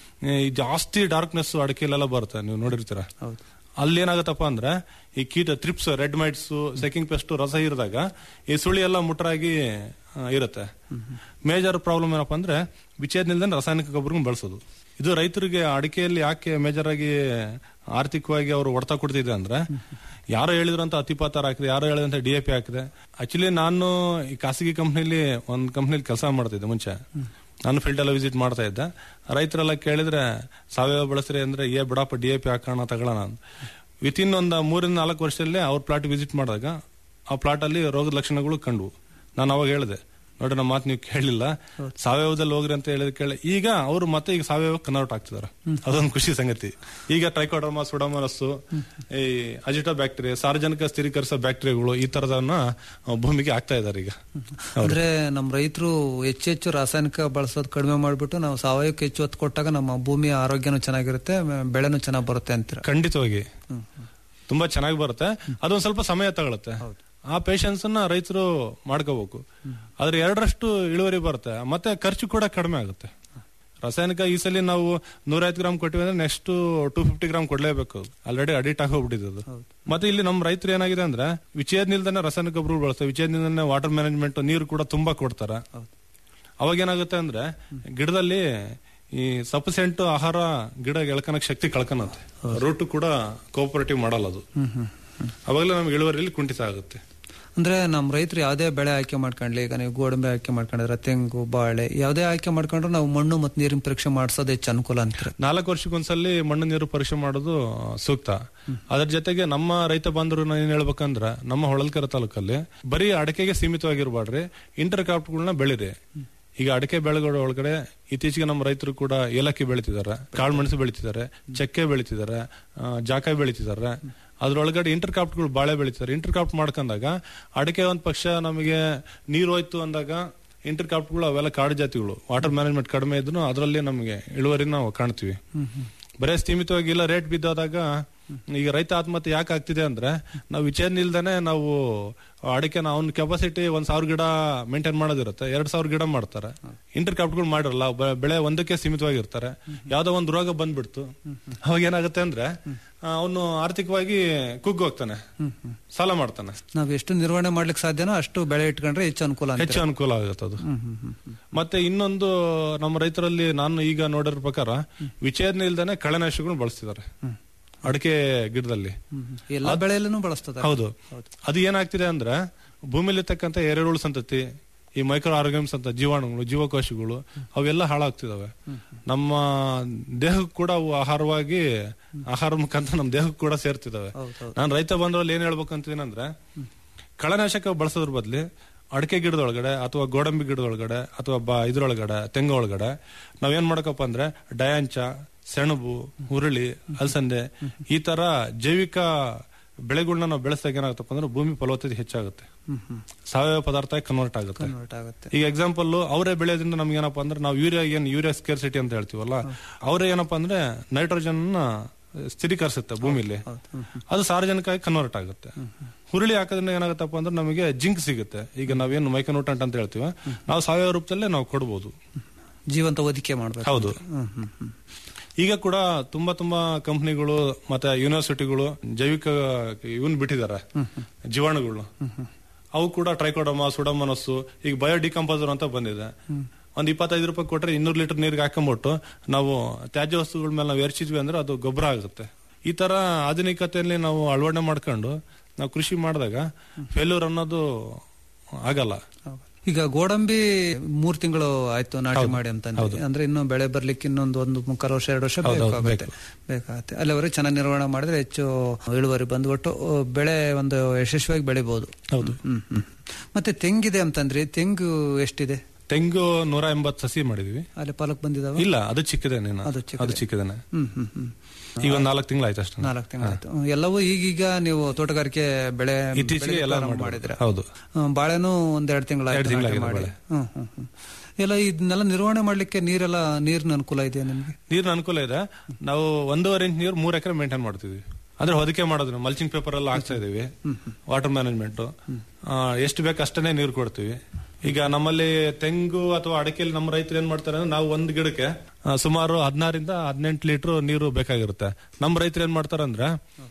ಈ ಜಾಸ್ತಿ ಡಾರ್ಕ್ನೆಸ್ ಅಡಿಕೆಲೆಲ್ಲ ಬರುತ್ತೆ ನೀವು ನೋಡಿರ್ತೀರ ಅಲ್ಲಿ ಏನಾಗುತ್ತಪ್ಪ ಅಂದ್ರೆ ಈ ಕೀಟ thrips red mites sucking pest ರಸ ಇರಿದಾಗ ಈ ಸುಳಿ ಎಲ್ಲ ಮುಟ್ರಾಗಿ ಆ, ಇರುತ್ತೆ ಮೇಜರ್ ಪ್ರಾಬ್ಲಮ್ ಏನಪ್ಪಾ ಅಂದ್ರೆ ವಿಚ್ಛೇದನಿಲ್ದೇ ರಾಸಾಯನಿಕ ಗೊಬ್ಬರ ಬಳಸೋದು ಇದು ರೈತರಿಗೆ ಅಡಿಕೆಯಲ್ಲಿ ಯಾಕೆ ಮೇಜರ್ ಆಗಿ ಆರ್ಥಿಕವಾಗಿ ಅವರು ಹೊಡೆತ ಕೊಡ್ತಿದೆ ಅಂದ್ರೆ ಯಾರೋ ಹೇಳಿದ್ರಂತ ಅತಿಪಾತಾರ ಹಾಕಿದೆ ಯಾರೋ ಹೇಳಿದಂತ ಡಿ ಎ ಪಿ ಹಾಕಿದೆ ಆಕ್ಚುಲಿ ನಾನು ಈ ಖಾಸಗಿ ಕಂಪ್ನಿಲಿ ಒಂದ್ ಕಂಪ್ನಿಲಿ ಕೆಲಸ ಮಾಡ್ತಿದ್ದೆ ಮುಂಚೆ ನಾನು ಫೀಲ್ಡ್ ಎಲ್ಲ ವಿಸಿಟ್ ಮಾಡ್ತಾ ಇದ್ದೆ ರೈತರೆಲ್ಲ ಕೇಳಿದ್ರೆ ಸಾವಯವ ಬಳಸ್ರಿ ಅಂದ್ರೆ ಏ ಬಿಡಪ್ಪ ಡಿ ಎ ಪಿ ಹಾಕೋಣ ತಗೊಳ್ಳೋಣ ವಿತ್ ಇನ್ ಒಂದು ಮೂರಿಂದ ನಾಲ್ಕು ವರ್ಷದಲ್ಲೇ ಅವ್ರ ಪ್ಲಾಟ್ ವಿಸಿಟ್ ಮಾಡಿದಾಗ ಆ ಪ್ಲಾಟ್ ಅಲ್ಲಿ ರೋಗದ ಲಕ್ಷಣಗಳು ಕಂಡು ನಾನು ಅವಾಗ ಹೇಳಿದೆ ನೋಡಿ ನಮ್ಮ ಮಾತು ನೀವು ಕೇಳಲಿಲ್ಲ ಸಾವಯವದಲ್ಲಿ ಹೋಗ್ರಿ ಅಂತ ಹೇಳಿದ ಕೇಳಿ ಈಗ ಅವರು ಮತ್ತೆ ಈಗ ಸಾವಯವ ಕನ್ವರ್ಟ್ ಆಗ್ತಿದಾರೆ ಅದೊಂದು ಖುಷಿ ಸಂಗತಿ ಈಗ ಟ್ರೈಕೋಡರ್ಮಾ ಸುಡಮನಸ್ ಈ ಅಜಿಟೋ ಬ್ಯಾಕ್ಟೀರಿಯಾ ಸಾರ್ವಜನಿಕ ಸ್ಥಿರೀಕರಿಸೋ ಬ್ಯಾಕ್ಟೀರಿಯಾಗಳು ಈ ತರದನ್ನ ಭೂಮಿಗೆ ಆಗ್ತಾ ಇದಾರೆ ಈಗ ಅಂದ್ರೆ ನಮ್ಮ ರೈತರು ಹೆಚ್ಚು ಹೆಚ್ಚು ರಾಸಾಯನಿಕ ಬಳಸೋದು ಕಡಿಮೆ ಮಾಡ್ಬಿಟ್ಟು ನಾವು ಸಾವಯವಕ್ಕೆ ಹೆಚ್ಚು ಒತ್ತು ಕೊಟ್ಟಾಗ ನಮ್ಮ ಭೂಮಿಯ ಆರೋಗ್ಯನೂ ಚೆನ್ನಾಗಿರುತ್ತೆ ಮ- ಬೆಳೆನೂ ಚೆನ್ನಾಗಿ ಬರುತ್ತೆ ಅಂತೀರ ಖಂಡಿತವಾಗಿ ತುಂಬಾ ಚೆನ್ನಾಗಿ ಬರುತ್ತೆ ಅದೊಂದ್ ಸ್ವಲ್ಪ ಸಮಯ ತಗೊಳುತ್ತೆ ಆ ಪೇಶನ್ಸ್ ಅನ್ನ ರೈತರು ಮಾಡ್ಕೋಬೇಕು ಆದ್ರೆ ಎರಡರಷ್ಟು ಇಳುವರಿ ಬರುತ್ತೆ ಮತ್ತೆ ಖರ್ಚು ಕೂಡ ಕಡಿಮೆ ಆಗುತ್ತೆ ರಾಸಾಯನಿಕ ಈ ಸಲ ನಾವು ನೂರೈವತ್ತು ಗ್ರಾಮ್ ಕೊಟ್ಟಿವಿ ಅಂದ್ರೆ ನೆಕ್ಸ್ಟ್ ಟೂ ಫಿಫ್ಟಿ ಗ್ರಾಮ್ ಕೊಡ್ಲೇಬೇಕು ಆಲ್ರೆಡಿ ಅಡಿಟ್ ಆಗೋಗ್ಬಿಟ್ಟಿದೆ ಅದು ಮತ್ತೆ ಇಲ್ಲಿ ನಮ್ಮ ರೈತರು ಏನಾಗಿದೆ ಅಂದ್ರೆ ವಿಚ್ಛೇದ ನಿಲ್ದಾನೆ ರಾಸಾಯನಿಕ ಗೊಬ್ಬರ ಬಳಸ್ತಾರೆ ವಿಚ್ಛೇದ ನಿಲ್ದಾನೆ ವಾಟರ್ ಮ್ಯಾನೇಜ್ಮೆಂಟ್ ನೀರು ಕೂಡ ತುಂಬಾ ಕೊಡ್ತಾರೆ ಅವಾಗ ಏನಾಗುತ್ತೆ ಅಂದ್ರೆ ಗಿಡದಲ್ಲಿ ಈ ಸಫಿಸೆಂಟ್ ಆಹಾರ ಗಿಡ ಎಳ್ಕನಕ್ ಶಕ್ತಿ ಕಳ್ಕೊನತ್ತೆ ರೂಟ್ ಕೂಡ ಕೋಪರೇಟಿವ್ ಮಾಡಲ್ಲ ಅದು ಹ್ಮ್ ಹ್ಮ್ ಅವಾಗಲೇ ನಮ್ಗೆ ಇಳುವರಿಯಲ್ಲಿ ಕುಂಠಿತ ಆಗುತ್ತೆ ಅಂದ್ರೆ ನಮ್ಮ ರೈತರು ಯಾವುದೇ ಬೆಳೆ ಆಯ್ಕೆ ಮಾಡ್ಕೊಂಡ್ಲಿ ಈಗ ನೀವು ಗೋಡಂಬಿ ಆಯ್ಕೆ ಮಾಡ್ಕೊಂಡಿದ್ರೆ ತೆಂಗು ಬಾಳೆ ಯಾವುದೇ ಆಯ್ಕೆ ಮಾಡ್ಕೊಂಡ್ರೆ ನಾವು ಮಣ್ಣು ಮತ್ತು ನೀರಿನ ಪರೀಕ್ಷೆ ಮಾಡಿಸೋದು ಹೆಚ್ಚು ಅನುಕೂಲ ಅಂತೀರ ನಾಲ್ಕು ವರ್ಷಕ್ಕೊಂದ್ಸಲಿ ಮಣ್ಣು ನೀರು ಪರೀಕ್ಷೆ ಮಾಡೋದು ಸೂಕ್ತ ಅದ್ರ ಜೊತೆಗೆ ನಮ್ಮ ರೈತ ಬಾಂಧವರು ಏನ್ ಹೇಳ್ಬೇಕಂದ್ರ ನಮ್ಮ ಹೊಳಲ್ಕೆರೆ ತಾಲೂಕಲ್ಲಿ ಬರೀ ಅಡಕೆಗೆ ಸೀಮಿತವಾಗಿರ್ಬಾಡ್ರಿ ಇಂಟರ್ ಕ್ರಾಪ್ಟ್ಗಳನ್ನ ಬೆಳಿರಿ ಈಗ ಅಡಕೆ ಬೆಳೆಗಳ ಒಳಗಡೆ ಇತ್ತೀಚೆಗೆ ನಮ್ಮ ರೈತರು ಕೂಡ ಏಲಕ್ಕಿ ಬೆಳಿತಿದ್ದಾರೆ ಕಾಳು ಮೆಣಸು ಬೆಳಿತಿದ್ದಾರೆ ಚಕ್ಕೆ ಬೆಳಿತಿದ್ದಾರೆ ಆ, ಜಾಕಾಯಿ ಬೆಳಿತಿದ್ದಾರೆ ಅದ್ರೊಳಗಡೆ ಇಂಟರ್ ಕ್ರಾಪ್ಟ್ಗಳು ಬಾಳೆ ಬೆಳಿತಾರೆ ಇಂಟರ್ ಕ್ರಾಫ್ಟ್ ಮಾಡ್ಕೊಂಡಾಗ ಅಡಕೆ ಒಂದ್ ಪಕ್ಷ ನಮಗೆ ನೀರು ಹೋಯ್ತು ಅಂದಾಗ ಇಂಟರ್ ಕ್ರಾಫ್ಟ್ಗಳು ಅವೆಲ್ಲ ಕಾಡು ಜಾತಿಗಳು ವಾಟರ್ ಮ್ಯಾನೇಜ್ಮೆಂಟ್ ಕಡಿಮೆ ಇದ್ರು ಅದರಲ್ಲಿ ನಮಗೆ ಇಳುವರಿ ನಾವು ಕಾಣ್ತೀವಿ ಬರೇ ಸೀಮಿತವಾಗಿ ಇಲ್ಲ ರೇಟ್ ಬಿದ್ದೋದಾಗ ಈಗ ರೈತ ಆತ್ಮಹತ್ಯೆ ಯಾಕೆ ಆಗ್ತಿದೆ ಅಂದ್ರೆ ನಾವು ವಿಚಾರಣೆ ಇಲ್ದೇನೆ ನಾವು ಅಡಿಕೆ ಅವ್ನ ಕೆಪಾಸಿಟಿ ಒಂದ್ ಸಾವಿರ ಗಿಡ ಮೇಂಟೈನ್ ಮಾಡೋದಿರುತ್ತೆ ಎರಡ್ ಸಾವಿರ ಗಿಡ ಮಾಡ್ತಾರೆ ಇಂಟರ್ ಕ್ರಾಪ್ಟ್ಗಳು ಮಾಡಿರಲ್ಲ ಬೆ- ಬೆಳೆ ಒಂದಕ್ಕೆ ಸೀಮಿತವಾಗಿರ್ತಾರೆ ಯಾವ್ದೋ ಒಂದು ರೋಗ ಬಂದ್ಬಿಡ್ತು ಅವಾಗ ಏನಾಗುತ್ತೆ ಅಂದ್ರೆ ಅವನು ಆರ್ಥಿಕವಾಗಿ ಕುಗ್ಗೋಗ್ತಾನೆ ಸಾಲ ಮಾಡ್ತಾನೆ ನಾವ್ ಎಷ್ಟು ನಿರ್ವಹಣೆ ಮಾಡ್ಲಿಕ್ಕೆ ಸಾಧ್ಯನೋ ಅಷ್ಟು ಬೆಳೆ ಇಟ್ಕೊಂಡ್ರೆ ಹೆಚ್ಚು ಅನುಕೂಲ ಅಂತೀರ. ಹೆಚ್ಚು ಅನುಕೂಲ ಆಗುತ್ತೆ ಅದು ಹ್ಮ್, ಹ್ಮ್, ಹ್ಮ್, ಹ್ಮ್. ಮತ್ತೆ ಇನ್ನೊಂದು ನಮ್ಮ ರೈತರಲ್ಲಿ ನಾನು ಈಗ ನೋಡಿರೋ ಪ್ರಕಾರ ವಿಚ್ಛೇದನೆ ಇಲ್ದೇನೆ ಕಳೆನಾಶಕಗಳು ಬಳಸ್ತಿದ್ದಾರೆ ಅಡಿಕೆ ಗಿಡದಲ್ಲಿ ಎಲ್ಲಾ ಬೆಳೆಯಲ್ಲೂ ಬಳಸ್ತದ ಹೌದು ಅದು ಏನಾಗ್ತಿದೆ ಅಂದ್ರೆ ಭೂಮಿಲಿರ್ತಕ್ಕಂಥ ಎರೆಹುಳು ಸಂತತಿ ಈ ಮೈಕ್ರೋ ಆರ್ಗನ್ಸ್ ಅಂತ ಜೀವಾಣುಗಳು ಜೀವಕೋಶಗಳು ಅವೆಲ್ಲ ಹಾಳಾಗ್ತಿದಾವೆ ನಮ್ಮ ದೇಹಕ್ಕೆ ಕೂಡ ಅವು ಆಹಾರವಾಗಿ ಆಹಾರ ಮುಖಾಂತರ ನಮ್ಮ ದೇಹಕ್ಕೆ ಕೂಡ ಸೇರ್ತಿದಾವೆ ನಾನು ರೈತ ಬಂದ್ರಲ್ಲಿ ಏನ್ ಹೇಳ್ಬೇಕು ಅಂತಿದ್ದೀನಿ ಅಂದ್ರೆ ಕಳೆನಾಶಕ ಬಳಸೋದ್ರ ಬದ್ಲಿ ಅಡಿಕೆ ಗಿಡದೊಳಗಡೆ ಅಥವಾ ಗೋಡಂಬಿ ಗಿಡದೊಳಗಡೆ ಅಥವಾ ಬಾ ಇದ್ರೊಳಗಡೆ ತೆಂಗು ಒಳಗಡೆ ನಾವೇನ್ ಮಾಡಕಪ್ಪ ಅಂದ್ರೆ ಡಯಾಂಚ ಸೆಣಬು ಹುರುಳಿ ಅಲಸಂದೆ ಈ ತರ ಜೈವಿಕ ಬೆಳೆಗಳನ್ನ ನಾವು ಬೆಳೆಸಿದಾಗ ಏನಾಗುತ್ತಪ್ಪ ಅಂದ್ರೆ ಭೂಮಿ ಫಲವತ್ತತೆ ಹೆಚ್ಚಾಗುತ್ತೆ ಹ್ಮ್, ಹ್ಮ್. ಸಾವಯವ ಪದಾರ್ಥ ಕನ್ವರ್ಟ್ ಆಗುತ್ತೆ Convert ಆಗುತ್ತೆ ಈಗ ಎಕ್ಸಾಂಪಲ್ ಅವರೇ ಬೆಳೆಯೋದ್ರಿಂದ ನಮ್ಗೆ ಏನಪ್ಪಾ ಅಂದ್ರೆ ನಾವು ಯೂರಿಯಾ ಏನ್ ಯೂರಿಯಾ ಸ್ಕೇರ್ಸಿಟಿ ಅಂತ ಹೇಳ್ತೀವಲ್ಲ ಅವರೇ ಏನಪ್ಪಾ ಅಂದ್ರೆ ನೈಟ್ರೋಜನ್ ಸ್ಥಿರೀಕರಿಸುತ್ತೆ ಭೂಮಿಲಿ ಅದು ಸಾರ್ವಜನಿಕ ಕನ್ವರ್ಟ್ ಆಗುತ್ತೆ ಹುರುಳಿ ಹಾಕೋದ್ರಿಂದ ಏನಾಗುತ್ತಪ್ಪ ಅಂದ್ರೆ ನಮಗೆ ಜಿಂಕ್ ಸಿಗುತ್ತೆ ಈಗ ನಾವೇನು ಮೈಕನೂಟಂಟ್ ಅಂತ ಹೇಳ್ತೀವಿ ನಾವು ಸಾವಯವ ರೂಪದಲ್ಲೇ ನಾವು ಕೊಡ್ಬೋದು ಜೀವಂತ ಒದಿಕೆ ಮಾಡ್ಬೇಕು ಹೌದು ಹ್ಮ್, ಹ್ಮ್, ಹ್ಮ್. ಈಗ ಕೂಡ ತುಂಬಾ ತುಂಬಾ ಕಂಪನಿಗಳು ಮತ್ತೆ ಯೂನಿವರ್ಸಿಟಿಗಳು ಜೈವಿಕ ಇವನ್ ಬಿಟ್ಟಿದ್ದಾರೆ ಜೀವಾಣುಗಳು ಅವು ಕೂಡ ಟ್ರೈಕೋಡಮ ಸುಡಮನಸ್ಸು ಈಗ ಬಯೋ ಡಿಕಂಪೋಸರ್ ಅಂತ ಬಂದಿದೆ ಒಂದ್ ಇಪ್ಪತ್ತೈದು ರೂಪಾಯಿ ಕೊಟ್ರೆ ಇನ್ನೂರು ಲೀಟರ್ ನೀರಿಗೆ ಹಾಕೊಂಡ್ಬಿಟ್ಟು ನಾವು ತ್ಯಾಜ್ಯ ವಸ್ತುಗಳ ಮೇಲೆ ನಾವು ಎರಚಿದ್ವಿ ಅಂದ್ರೆ ಅದು ಗೊಬ್ಬರ ಆಗುತ್ತೆ ಈ ತರ ಆಧುನಿಕತೆಯಲ್ಲಿ ನಾವು ಅಳವಡಿಕೆ ಮಾಡ್ಕೊಂಡು ನಾವು ಕೃಷಿ ಮಾಡಿದಾಗ ಫೇಲ್ಯೂರ್ ಅನ್ನೋದು ಆಗಲ್ಲ ಈಗ ಗೋಡಂಬಿ ಮೂರ್ ತಿಂಗಳು ಆಯ್ತು ನಾಟಿ ಹೌದು. ಮಾಡಿ ಅಂತ ಹೌದು. ಅಂದ್ರೆ ಇನ್ನು ಬೆಳೆ ಬರ್ಲಿಕ್ಕೆ ಇನ್ನೊಂದು ಒಂದು ಮುಕ್ಕಾಲು ವರ್ಷ ಎರಡು ವರ್ಷ ಹೌದು, ಹೌದು, ಬೇಕಾಗುತ್ತೆ ಬೇಕಾಗುತ್ತೆ ಅಲ್ಲಿವರೆಗೆ ಚೆನ್ನಾಗಿ ನಿರ್ವಹಣೆ ಮಾಡಿದ್ರೆ ಹೆಚ್ಚು ಇಳುವರಿ ಬಂದ್ಬಿಟ್ಟು ಅಹ್, ಬೆಳೆ ಒಂದು ಯಶಸ್ವಿಯಾಗಿ ಬೆಳಿಬಹುದು ಹೌದು ಹ್ಮ್ ಹ್ಮ್ ಮತ್ತೆ ತೆಂಗಿದೆ ಅಂತಂದ್ರಿ ತೆಂಗು ಎಷ್ಟಿದೆ ತೆಂಗು ನೂರ ಎಂಬತ್ತು ಸಸಿ ಮಾಡಿದೀವಿ ಅಲ್ಲಿ ಪಾಲಕ್ ಬಂದಿದಾವ ಇಲ್ಲ ಅದು ಚಿಕ್ಕದೇನೆ ಅದು ಚಿಕ್ಕದೇ. ಅದು ಚಿಕ್ಕದೇನೆ ಹ್ಮ್ ಹ್ಮ್ ಹ್ಮ್ ಈಗ ಒಂದ್ ನಾಲ್ಕು ತಿಂಗಳು ಆಯ್ತು ಅಷ್ಟೇ ನಾಲ್ಕು ತಿಂಗಳಾಯ್ತು ಎಲ್ಲವೂ ಈಗೀಗ ನೀವು ತೋಟಗಾರಿಕೆ ಬೆಳೆ ಇತ್ತೀಚೆಗೆ ಬೆಳೆಗೆ ಎಲ್ಲ ಪ್ರಾರಂಭ ಮಾಡಿದ್ರೆ ಮಾಡಿದ್ರೆ ಹೌದು ಹ್ಮ್, ಬಾಳೆನೂ ಒಂದೆರಡು ತಿಂಗಳ ಎರಡ್ ತಿಂಗಳಾಗಿದೆ ಮಾಡಿ ಬಾಳೆ. ಹ್ಮ್ ಹ್ಮ್ ಹ್ಮ್ ಎಲ್ಲ ಇದನ್ನೆಲ್ಲ ನಿರ್ವಹಣೆ ಮಾಡ್ಲಿಕ್ಕೆ ನೀರೆಲ್ಲ ನೀರಿನ ಅನುಕೂಲ ಇದೆಯಾ ನಿಮ್ಗೆ ನೀರಿನ ಅನುಕೂಲ ಇದೆ ನಾವು ಒಂದೂವರೆ ಇಂಚ್ ನೀರು ಮೂರ್ ಎಕರೆ ಮೇಂಟೈನ್ ಮಾಡ್ತಿದ್ವಿ ಅಂದ್ರೆ ಹೊದಿಕೆ ಮಾಡೋದು ಮಲ್ಚಿಂಗ್ ಪೇಪರ್ ಎಲ್ಲ ಹಾಕ್ತಾ ಇದೀವಿ ವಾಟರ್ ಮ್ಯಾನೇಜ್ಮೆಂಟ್ ಎಷ್ಟು ಬೇಕು ಅಷ್ಟೇ ನೀರು ಕೊಡ್ತೀವಿ ಈಗ ನಮ್ಮಲ್ಲಿ ತೆಂಗು ಅಥವಾ ಅಡಿಕೆಲಿ ನಮ್ಮ ರೈತರು ಏನ್ ಮಾಡ್ತಾರೆ ಅಂದ್ರೆ ನಾವು ಒಂದ್ ಗಿಡಕ್ಕೆ ಆ, ಸುಮಾರು ಹದಿನಾರಿಂದ ಹದಿನೆಂಟು ಲೀಟರ್ ನೀರು ಬೇಕಾಗಿರುತ್ತೆ ನಮ್ಮ ರೈತರು ಏನ್ ಮಾಡ್ತಾರೆ ಅಂದ್ರೆ